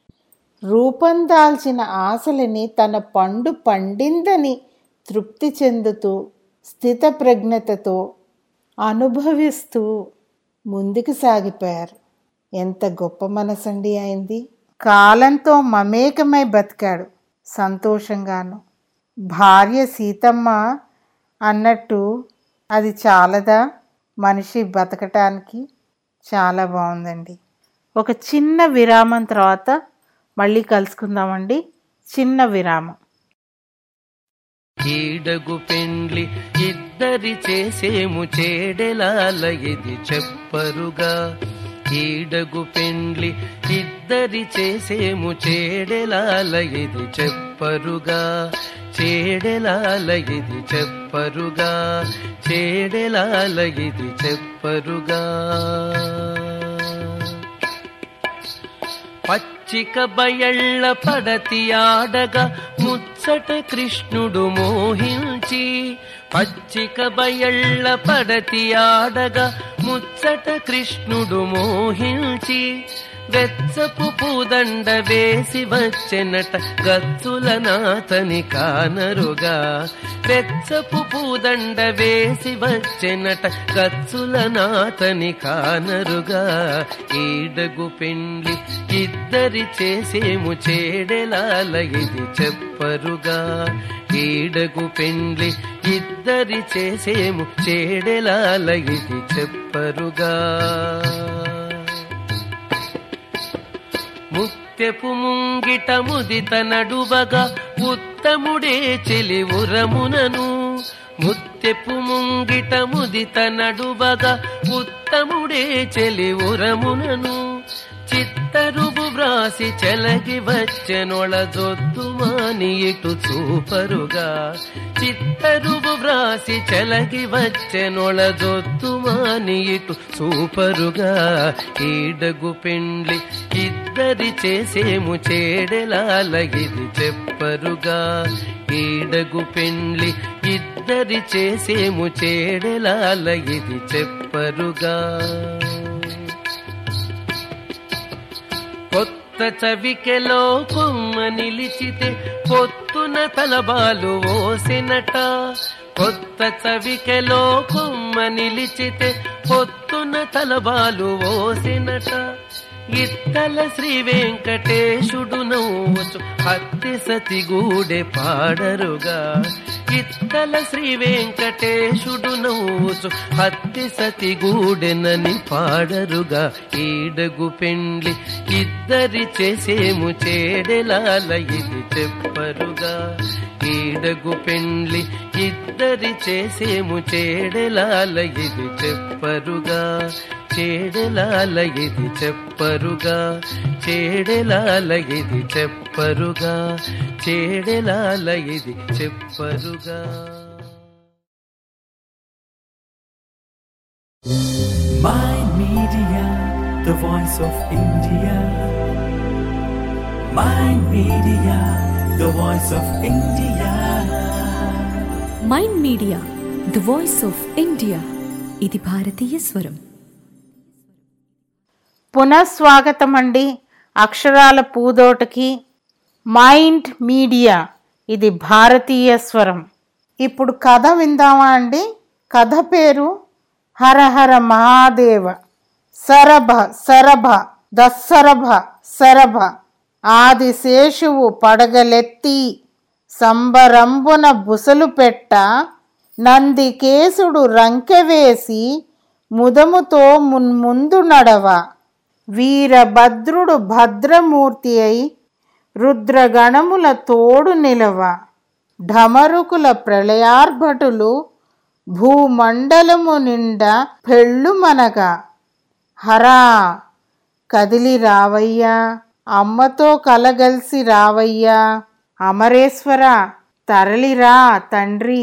రూపం దాల్చిన ఆశలని తన పండు పండిందని తృప్తి చెందుతూ స్థితప్రజ్ఞతతో అనుభవిస్తూ ముందుకు సాగిపోయారు ఎంత గొప్ప మనసండి అయింది కాలంతో మమేకమై బతికాడు సంతోషంగాను భార్య సీతమ్మ అన్నట్టు అది చాలదా మనిషి బతకటానికి చాలా బాగుందండి ఒక చిన్న విరామం తర్వాత మళ్ళీ కలుసుకుందామండి చిన్న విరామం ఈడగు పెండ్లి ఇద్దరి చేసేము చేడెలాల ఇది చెప్పరుగా ఈడగు పెండ్లి ఇద్దరి చేసేము చేడెలాల ఇది చెప్పరుగా చేడెలాల ఇది చెప్పరుగా చేడెలాల ఇది చెప్పరుగా పచ్చిక బయళ్ళ పడతి ఆడగా ముచ్చట కృష్ణుడు మోహించి పచ్చిక బయళ్ళ పడతి ఆడగా ముచ్చట కృష్ణుడు మోహించి వెచ్చపు పూదండ వేసి వచ్చెనట గచ్చుల నాతని కానరుగా వెచ్చపు పూదండ వేసి వచ్చెనట గచ్చుల నాతని కానరుగా ఈడగు పెండ్లి ఇద్దరి చేసేము చేడెలాల ఇది చెప్పరుగా ఈడగు పెండ్లి ఇద్దరి చేసేము చేడెలాల ఇది చెప్పరుగా ముత్తెపు ముంగిట ముదిత నడువగా ఉత్తముడే చెలి ఉరమునను ముత్తెపు ముంగిట ముదిత నడువగా ఉత్తముడే చెలి ఉరమునను చిత్తరుబు వ్రాసి చెలగి వచ్చెనొళ జొద్దుమాని ఇటు చూపరుగా చిత్తరుబు వ్రాసి చెలగి వచ్చెనొళ జొద్దుమాని ఇటు చూపరుగా ఈడగు పెండ్లి ఇద్దరి చేసేము చేడెలాల ఇది చెప్పరుగా ఈడగు పెండ్లి ఇద్దరి చేసేము చేడెలాల ఇది చెప్పరుగా కొత్త చవికెలో కొమ్మ నిలిచితే పొత్తున తలబాలు ఓసినట కొత్త చవికెలో కొమ్మ నిలిచితే పొత్తున తలబాలు ఓసినట ఇత్తల శ్రీ వెంకటేశుడు నవ్వుచు హత్తి సతి గూడె పాడరుగా ఇత్తల శ్రీ వెంకటేశుడు నవ్వుచు హత్తి సతి గూడెనని పాడరుగా ఈడగు పెండ్లి ఇద్దరి చేసేము చేడెలాల ఇది చెప్పరుగా ఈడగు పెండ్లి ఇద్దరి చేసేము చేడెలాల ఇది చెప్పరుగా చేడెలాల ఇది చెప్పరుగా చేడెలాల ఇది చెప్పరుగా చేడెలాల ఇది చెప్పరుగా My Media, the voice of India. My Media, the voice of India. Mind Media the voice of India ఇది భారతీయ స్వరం పునఃస్వాగతం అండి అక్షరాల పూదోటకి మైండ్ మీడియా ఇది భారతీయ స్వరం ఇప్పుడు కథ విందామా అండి కథ పేరు హరహర మహాదేవ సరభ సరభ దస్సరభ సరభ ఆది శేషువు పడగలెత్తి సంబరంబున బుసలు పెట్ట నందికేశుడు రంకెవేసి ముదముతో మున్ముందు నడవ వీరభద్రుడు భద్రమూర్తి అయి రుద్రగణముల తోడు నిలవ ఢమరుకుల ప్రళయార్భటులు భూమండలము నిండా పెళ్ళుమనగా హరా కదిలి రావయ్యా అమ్మతో కలగలిసి రావయ్యా అమరేశ్వర తరలిరా తండ్రి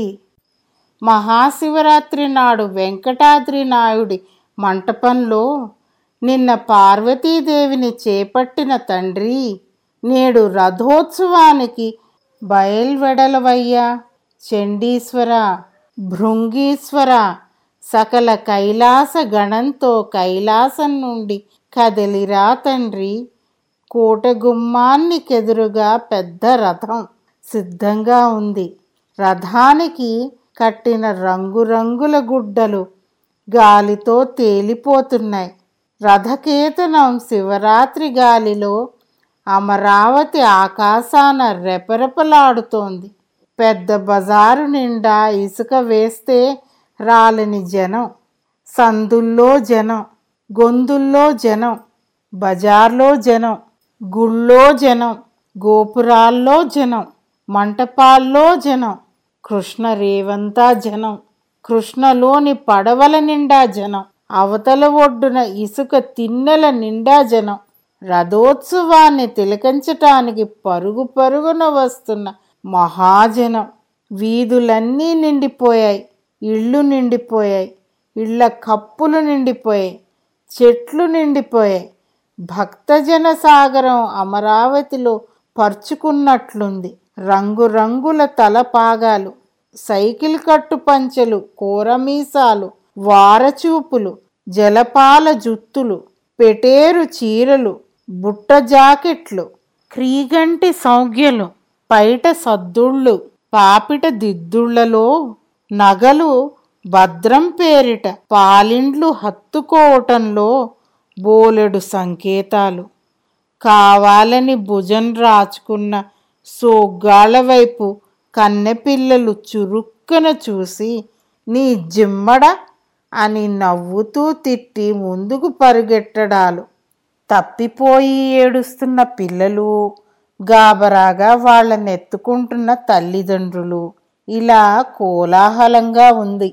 మహాశివరాత్రి నాడు వెంకటాద్రి నాయుడి మంటపంలో నిన్న పార్వతీదేవిని చేపట్టిన తండ్రి నేడు రథోత్సవానికి బయల్వెడలవయ్యా చండీశ్వర భృంగీశ్వర సకల కైలాస గణంతో కైలాసం నుండి కదిలిరా తండ్రి కోట గుమ్మాన్ని కెదురుగా పెద్ద రథం సిద్ధంగా ఉంది రథానికి కట్టిన రంగురంగుల గుడ్డలు గాలితో తేలిపోతున్నాయి రథకేతనం శివరాత్రి గాలిలో అమరావతి ఆకాశాన రెపరెపలాడుతోంది పెద్ద బజారు నిండా ఇసుక వేస్తే రాలని జనం సందుల్లో జనం గొంతుల్లో జనం బజార్లో జనం గుళ్ళో జనం గోపురాల్లో జనం మంటపాల్లో జనం కృష్ణ రేవంతా జనం కృష్ణలోని పడవల నిండా జనం అవతల ఒడ్డున ఇసుక తిన్నెల నిండా జనం రథోత్సవాన్ని తిలకించటానికి పరుగు పరుగున వస్తున్న మహాజనం వీధులన్నీ నిండిపోయాయి ఇళ్ళు నిండిపోయాయి ఇళ్ళ కప్పులు నిండిపోయాయి చెట్లు నిండిపోయాయి భక్తజన సాగరం అమరావతిలో పరుచుకున్నట్లుంది రంగురంగుల తలపాగాలు సైకిల్ కట్టు పంచెలు కూరమీసాలు వారచూపులు జలపాల జుత్తులు పెటేరు చీరలు బుట్ట జాకెట్లు క్రీగంటి సౌజ్ఞలు పైట సద్దుళ్ళు పాపిట దిద్దుళ్లలో నగలు భద్రం పేరిట పాలిండ్లు హత్తుకోవటంలో బోలెడు సంకేతాలు కావాలని భుజం రాచుకున్న సోగ్గాళ్ళ వైపు కన్నెపిల్లలు చురుక్కన చూసి నీ జిమ్మడ అని నవ్వుతూ తిట్టి ముందుకు పరిగెట్టడాలు తప్పిపోయి ఏడుస్తున్న పిల్లలు గాబరాగా వాళ్ళని ఎత్తుకుంటున్న తల్లిదండ్రులు ఇలా కోలాహలంగా ఉంది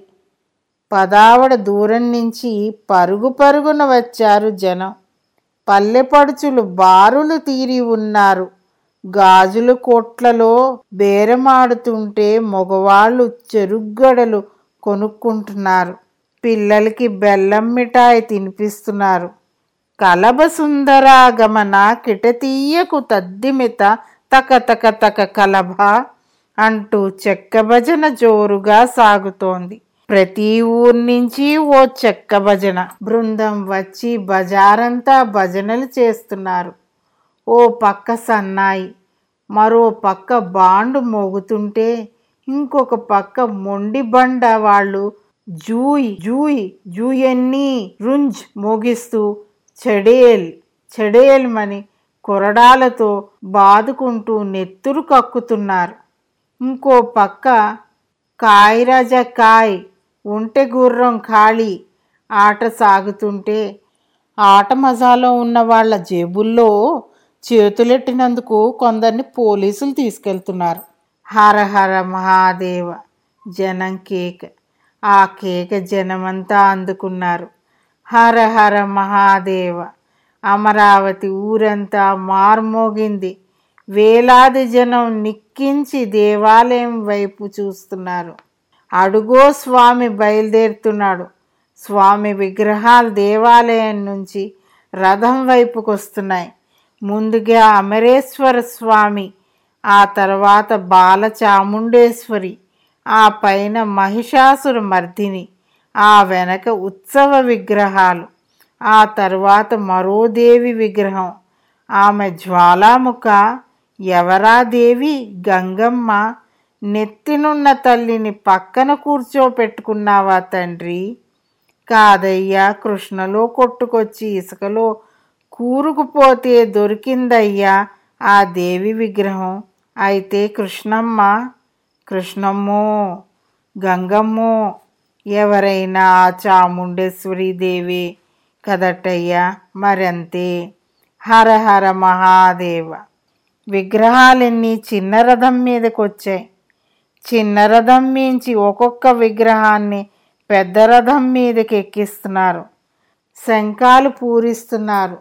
పదావడ దూరం నుంచి పరుగు పరుగున వచ్చారు జనం పల్లెపడుచులు బారులు తీరి ఉన్నారు గాజుల కోట్లలో బేరమాడుతుంటే మగవాళ్ళు చెరుగ్గడలు కొనుక్కుంటున్నారు పిల్లలకి బెల్లం మిఠాయి తినిపిస్తున్నారు కలబ సుందరాగమన కిటతీయకు తద్దిమిత తక తక తక కలభ అంటూ చెక్క భజన జోరుగా సాగుతోంది ప్రతి ఊరి నుంచి ఓ చెక్క భజన బృందం వచ్చి బజారంతా భజనలు చేస్తున్నారు ఓ పక్క సన్నాయి మరో పక్క బాండు మోగుతుంటే ఇంకొక పక్క మొండి బండ వాళ్ళు జూయ్ జూయ్ జూయన్ని రుంజ్ మోగిస్తూ చెడేల్ చెడేల్మని కొరడాలతో బాదుకుంటూ నెత్తురు కక్కుతున్నారు ఇంకో పక్క కాయ్ రాజా కాయ్ ఒంటె గుర్రం ఖాళీ ఆట సాగుతుంటే ఆట మజాలో ఉన్న వాళ్ళ జేబుల్లో చేతులెట్టినందుకు కొందరిని పోలీసులు తీసుకెళ్తున్నారు హర హర మహాదేవ జనం కేక ఆ కేక జనమంతా అందుకున్నారు హర హర మహాదేవ అమరావతి ఊరంతా మార్మోగింది వేలాది జనం నిక్కించి దేవాలయం వైపు చూస్తున్నారు అడుగో స్వామి బయలుదేరుతున్నాడు స్వామి విగ్రహాలు దేవాలయం నుంచి రథం వైపుకు వస్తున్నాయి ముందుగా అమరేశ్వర స్వామి ఆ తర్వాత బాలచాముండేశ్వరి ఆ పైన మహిషాసుర మర్దిని ఆ వెనక ఉత్సవ విగ్రహాలు ఆ తర్వాత మరో దేవి విగ్రహం ఆమె జ్వాలాముఖ ఎవరా దేవి గంగమ్మ నెత్తినున్న తల్లిని పక్కన కూర్చోపెట్టుకున్నావా తండ్రి కాదయ్యా కృష్ణలో కొట్టుకొచ్చి ఇసుకలో కూరుకుపోతే దొరికిందయ్యా ఆ దేవి విగ్రహం అయితే కృష్ణమ్మ కృష్ణమ్మో గంగమ్మో ఎవరైనా ఆ చాముండేశ్వరి దేవి కదటయ్యా మరంతే హర హర మహాదేవ విగ్రహాలన్నీ చిన్న రథం మీదకి వచ్చాయి చిన్న రథం మించి ఒక్కొక్క విగ్రహాన్ని పెద్ద రథం మీదకి ఎక్కిస్తున్నారు శంఖాలు పూరిస్తున్నారు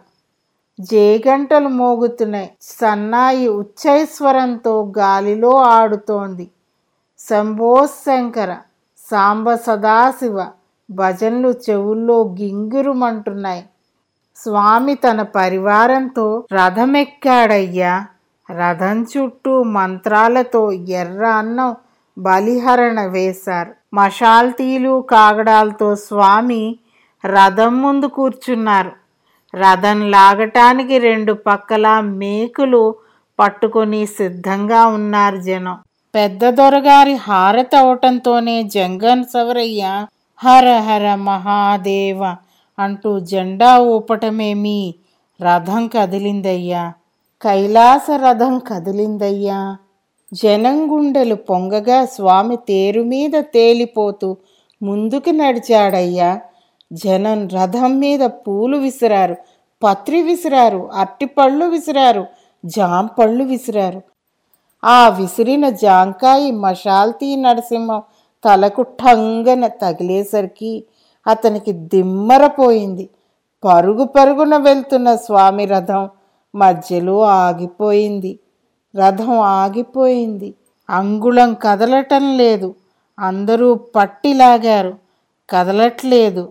జేగంటలు మోగుతున్నాయి సన్నాయి ఉచ్చైస్వరంతో గాలిలో ఆడుతోంది శంభో శంకర సాంబ సదాశివ భజనలు చెవుల్లో గింగిరుమంటున్నాయి స్వామి తన పరివారంతో రథమెక్కాడయ్యా రథం చుట్టూ మంత్రాలతో ఎర్ర అన్నం బలిహరణ వేశారు మషాల్తీలు కాగడాలతో స్వామి రథం ముందు కూర్చున్నారు రథం లాగటానికి రెండు పక్కల మేకులు పట్టుకొని సిద్ధంగా ఉన్నారు జనం పెద్ద దొరగారి హారతి అవటంతోనే జంగన్ సవరయ్య హర హర మహాదేవ అంటూ జెండా ఊపటమేమి రథం కదిలిందయ్యా కైలాస రథం కదిలిందయ్యా జనం గుండెలు పొంగగా స్వామి తేరు మీద తేలిపోతూ ముందుకు నడిచాడయ్యా జనం రథం మీద పూలు విసిరారు పత్రి విసిరారు అరటిపళ్ళు విసిరారు జాంపళ్ళు విసిరారు ఆ విసిరిన జాంకాయి మషాల్తీ నరసింహం తలకు ఠంగన తగిలేసరికి అతనికి దిమ్మరపోయింది పరుగు పరుగున వెళ్తున్న స్వామి రథం మధ్యలో ఆగిపోయింది రథం ఆగిపోయింది అంగుళం కదలటం లేదు అందరూ పట్టిలాగారు కదలట్లేదు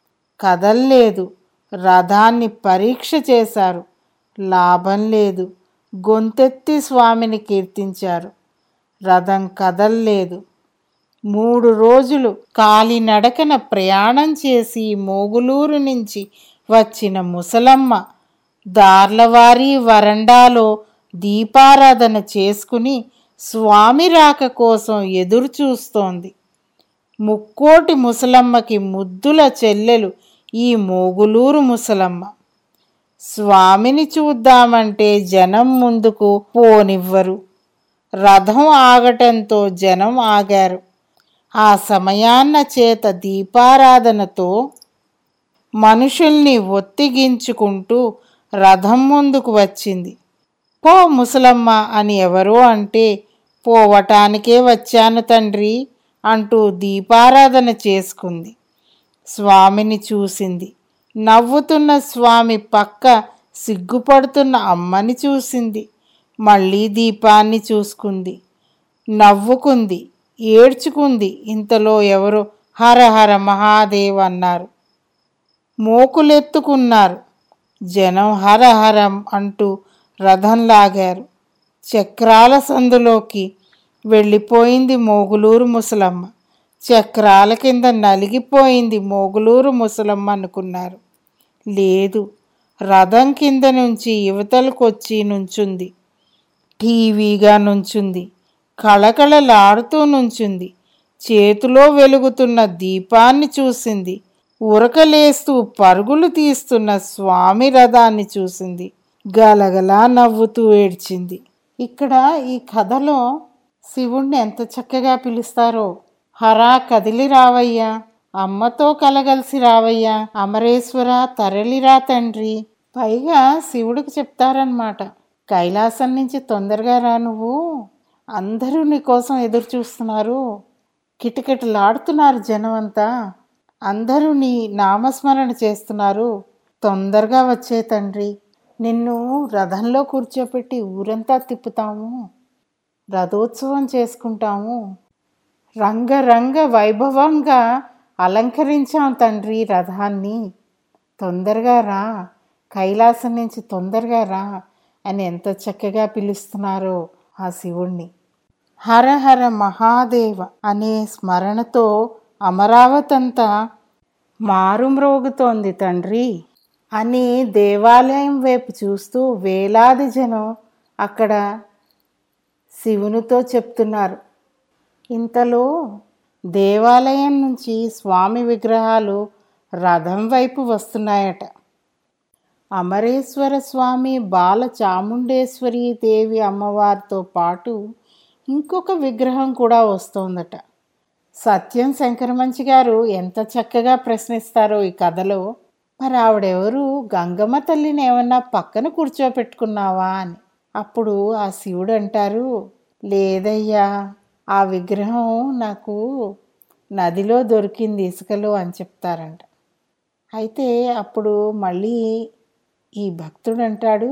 కదల్లేదు రథాన్ని పరీక్ష చేశారు లాభం లేదు గొంతెత్తి స్వామిని కీర్తించారు రథం కదల్లేదు మూడు రోజులు కాలినడకన ప్రయాణం చేసి మోగులూరు నుంచి వచ్చిన ముసలమ్మ దార్లవారి వరండాలో దీపారాధన చేసుకుని స్వామి రాక కోసం ఎదురు చూస్తోంది ముక్కోటి ముసలమ్మకి ముద్దుల చెల్లెలు ఈ మోగులూరు ముసలమ్మ స్వామిని చూద్దామంటే జనం ముందుకు పోనివ్వరు రథం ఆగటంతో జనం ఆగారు ఆ సమయాన్న చేత దీపారాధనతో మనుషుల్ని ఒత్తిగించుకుంటూ రథం ముందుకు వచ్చింది పో ముసలమ్మ అని ఎవరో అంటే పోవటానికే వచ్చాను తండ్రి అంటూ దీపారాధన చేసుకుంది స్వామిని చూసింది నవ్వుతున్న స్వామి పక్క సిగ్గుపడుతున్న అమ్మని చూసింది మళ్ళీ దీపాన్ని చూసుకుంది నవ్వుకుంది ఏడ్చుకుంది ఇంతలో ఎవరో హర హర మహాదేవ్ అన్నారు మోకులెత్తుకున్నారు జనం హర హరం అంటూ రథం లాగారు చక్రాల సందులోకి వెళ్ళిపోయింది మోగులూరు ముసలమ్మ చక్రాల కింద నలిగిపోయింది మోగులూరు ముసలమ్మ అనుకున్నారు లేదు రథం కింద నుంచి యువతలకొచ్చి నుంచుంది టీవీగా నుంచుంది కళకళలాడుతూ నుంచుంది చేతిలో వెలుగుతున్న దీపాన్ని చూసింది ఉరకలేస్తూ పరుగులు తీస్తున్న స్వామి రథాన్ని చూసింది గలగలా నవ్వుతూ ఏడ్చింది ఇక్కడ ఈ కథలో శివుణ్ణి ఎంత చక్కగా పిలుస్తారో హరా కదిలి రావయ్యా అమ్మతో కలగలిసి రావయ్యా అమరేశ్వర తరలిరా తండ్రి పైగా శివుడికి చెప్తారనమాట కైలాసం నుంచి తొందరగా రా నువ్వు అందరూ నీ కోసం ఎదురు చూస్తున్నారు కిటకిటలాడుతున్నారు జనం అంతా అందరూ నీ నామస్మరణ చేస్తున్నారు తొందరగా వచ్చే తండ్రి నిన్ను రథంలో కూర్చోపెట్టి ఊరంతా తిప్పుతాము రథోత్సవం చేసుకుంటాము రంగరంగ వైభవంగా అలంకరించాం తండ్రి రథాన్ని తొందరగా రా కైలాసం నుంచి తొందరగా రా అని ఎంత చక్కగా పిలుస్తున్నారో ఆ శివుణ్ణి హర హర మహాదేవ అనే స్మరణతో అమరావతంతా మారుమ్రోగుతోంది తండ్రి అని దేవాలయం వైపు చూస్తూ వేలాది జనం అక్కడ శివునితో చెప్తున్నారు ఇంతలో దేవాలయం నుంచి స్వామి విగ్రహాలు రథం వైపు వస్తున్నాయట అమరేశ్వర స్వామి బాల చాముండేశ్వరి దేవి అమ్మవారితో పాటు ఇంకొక విగ్రహం కూడా వస్తోందట సత్యం శంకరమంచి గారు ఎంత చక్కగా ప్రశ్నిస్తారో ఈ కథలో మరి ఆవిడెవరు గంగమ్మ తల్లిని ఏమన్నా పక్కన కూర్చోపెట్టుకున్నావా అని అప్పుడు ఆ శివుడు అంటారు లేదయ్యా ఆ విగ్రహం నాకు నదిలో దొరికింది ఇసుకలో అని చెప్తారంట అయితే అప్పుడు మళ్ళీ ఈ భక్తుడు అంటాడు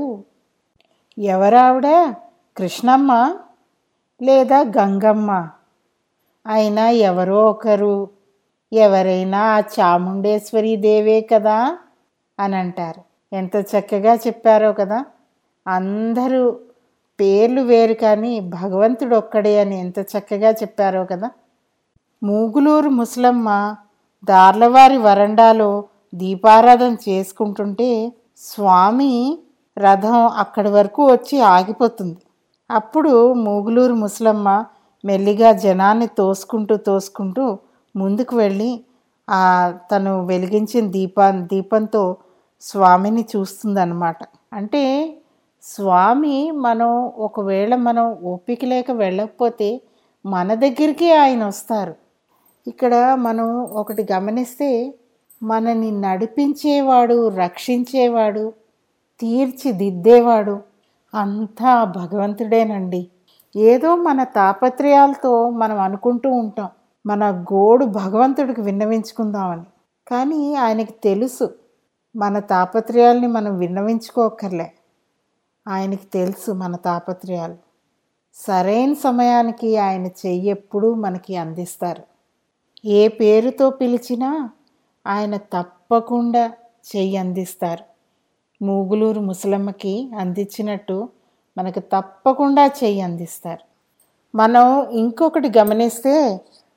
ఎవరావిడ కృష్ణమ్మ లేదా గంగమ్మ అయినా ఎవరో ఒకరు ఎవరైనా ఆ చాముండేశ్వరి దేవే కదా అని అంటారు ఎంత చక్కగా చెప్పారో కదా అందరూ పేర్లు వేరు కానీ భగవంతుడు ఒక్కడే అని ఎంత చక్కగా చెప్పారో కదా మూగులూరు ముసలమ్మ దార్లవారి వరండాలో దీపారాధన చేసుకుంటుంటే స్వామి రథం అక్కడి వరకు వచ్చి ఆగిపోతుంది అప్పుడు మూగులూరు ముసలమ్మ మెల్లిగా జనాన్ని తోసుకుంటూ తోసుకుంటూ ముందుకు వెళ్ళి ఆ తను వెలిగించిన దీపా దీపంతో స్వామిని చూస్తుందన్నమాట అంటే స్వామి మనం ఒకవేళ మనం ఓపిక లేక వెళ్ళకపోతే మన దగ్గరికి ఆయన వస్తారు ఇక్కడ మనం ఒకటి గమనిస్తే మనని నడిపించేవాడు రక్షించేవాడు తీర్చిదిద్దేవాడు అంతా భగవంతుడేనండి ఏదో మన తాపత్రయాలతో మనం అనుకుంటూ ఉంటాం మన గోడు భగవంతుడికి విన్నవించుకుందామని కానీ ఆయనకి తెలుసు మన తాపత్రయాల్ని మనం విన్నవించుకోకర్లే ఆయనకి తెలుసు మన తాపత్రయాలు సరైన సమయానికి ఆయన చెయ్యి ఎప్పుడూ మనకి అందిస్తారు ఏ పేరుతో పిలిచినా ఆయన తప్పకుండా చెయ్యి అందిస్తారు మూగులూరు ముసలమ్మకి అందించినట్టు మనకు తప్పకుండా చెయ్యి అందిస్తారు మనం ఇంకొకటి గమనిస్తే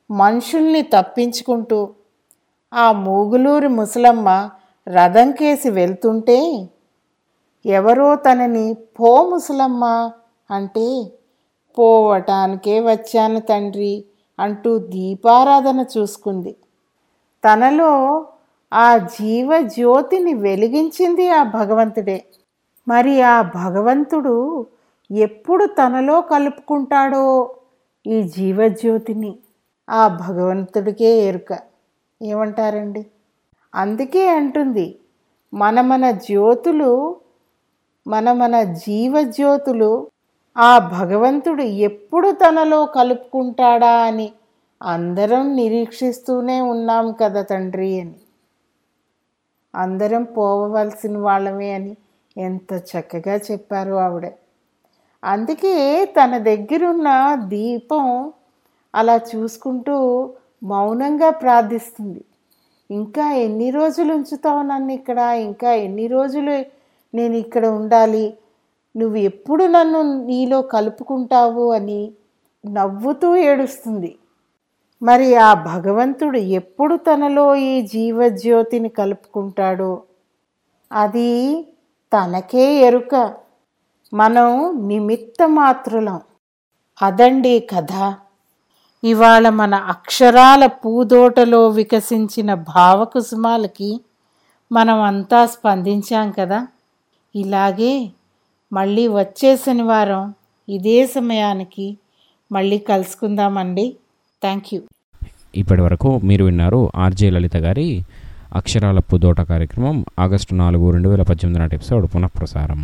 మనుషుల్ని తప్పించుకుంటూ ఆ మూగులూరి ముసలమ్మ రథం కేసి వెళ్తుంటే ఎవరో తనని పో ముసలమ్మ అంటే పోవటానికే వచ్చాను తండ్రి అంటూ దీపారాధన చూసుకుంది తనలో ఆ జీవ జ్యోతిని వెలిగించింది ఆ భగవంతుడే మరి ఆ భగవంతుడు ఎప్పుడు తనలో కలుపుకుంటాడో ఈ జీవజ్యోతిని ఆ భగవంతుడికే ఎరుక ఏమంటారండి అందుకే అంటుంది మన మన జ్యోతులు మన మన జీవజ్యోతులు ఆ భగవంతుడు ఎప్పుడు తనలో కలుపుకుంటాడా అని అందరం నిరీక్షిస్తూనే ఉన్నాం కదా తండ్రి అని అందరం పోవవలసిన వాళ్ళమే అని ఎంత చక్కగా చెప్పారు ఆవిడ అందుకే తన దగ్గరున్న దీపం అలా చూసుకుంటూ మౌనంగా ప్రార్థిస్తుంది ఇంకా ఎన్ని రోజులు ఉంచుతావు నన్ను ఇక్కడ ఇంకా ఎన్ని రోజులు నేను ఇక్కడ ఉండాలి నువ్వు ఎప్పుడు నన్ను నీలో కలుపుకుంటావు అని నవ్వుతూ ఏడుస్తుంది మరి ఆ భగవంతుడు ఎప్పుడు తనలో ఈ జీవజ్యోతిని కలుపుకుంటాడో అది తనకే ఎరుక మనం నిమిత్త మాత్రులం అదండి కథ ఇవాళ మన అక్షరాల పూదోటలో వికసించిన భావకుసుమాలకి మనం అంతా స్పందించాం కదా ఇలాగే మళ్ళీ వచ్చే శనివారం ఇదే సమయానికి మళ్ళీ కలుసుకుందామండి థ్యాంక్ యూ ఇప్పటి వరకు మీరు విన్నారు ఆర్జే లలిత గారి అక్షరాల పుదోట కార్యక్రమం ఆగస్టు నాలుగు రెండు వేల పద్దెనిమిది నాటి ఎపిసోడ్ పునఃప్రసారం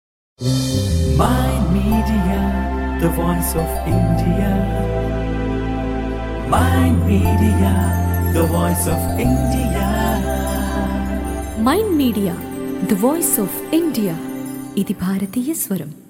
Mind Media, the voice of India. Mind Media, the voice of India. Mind Media the voice of India ఇది భారతీయ స్వరం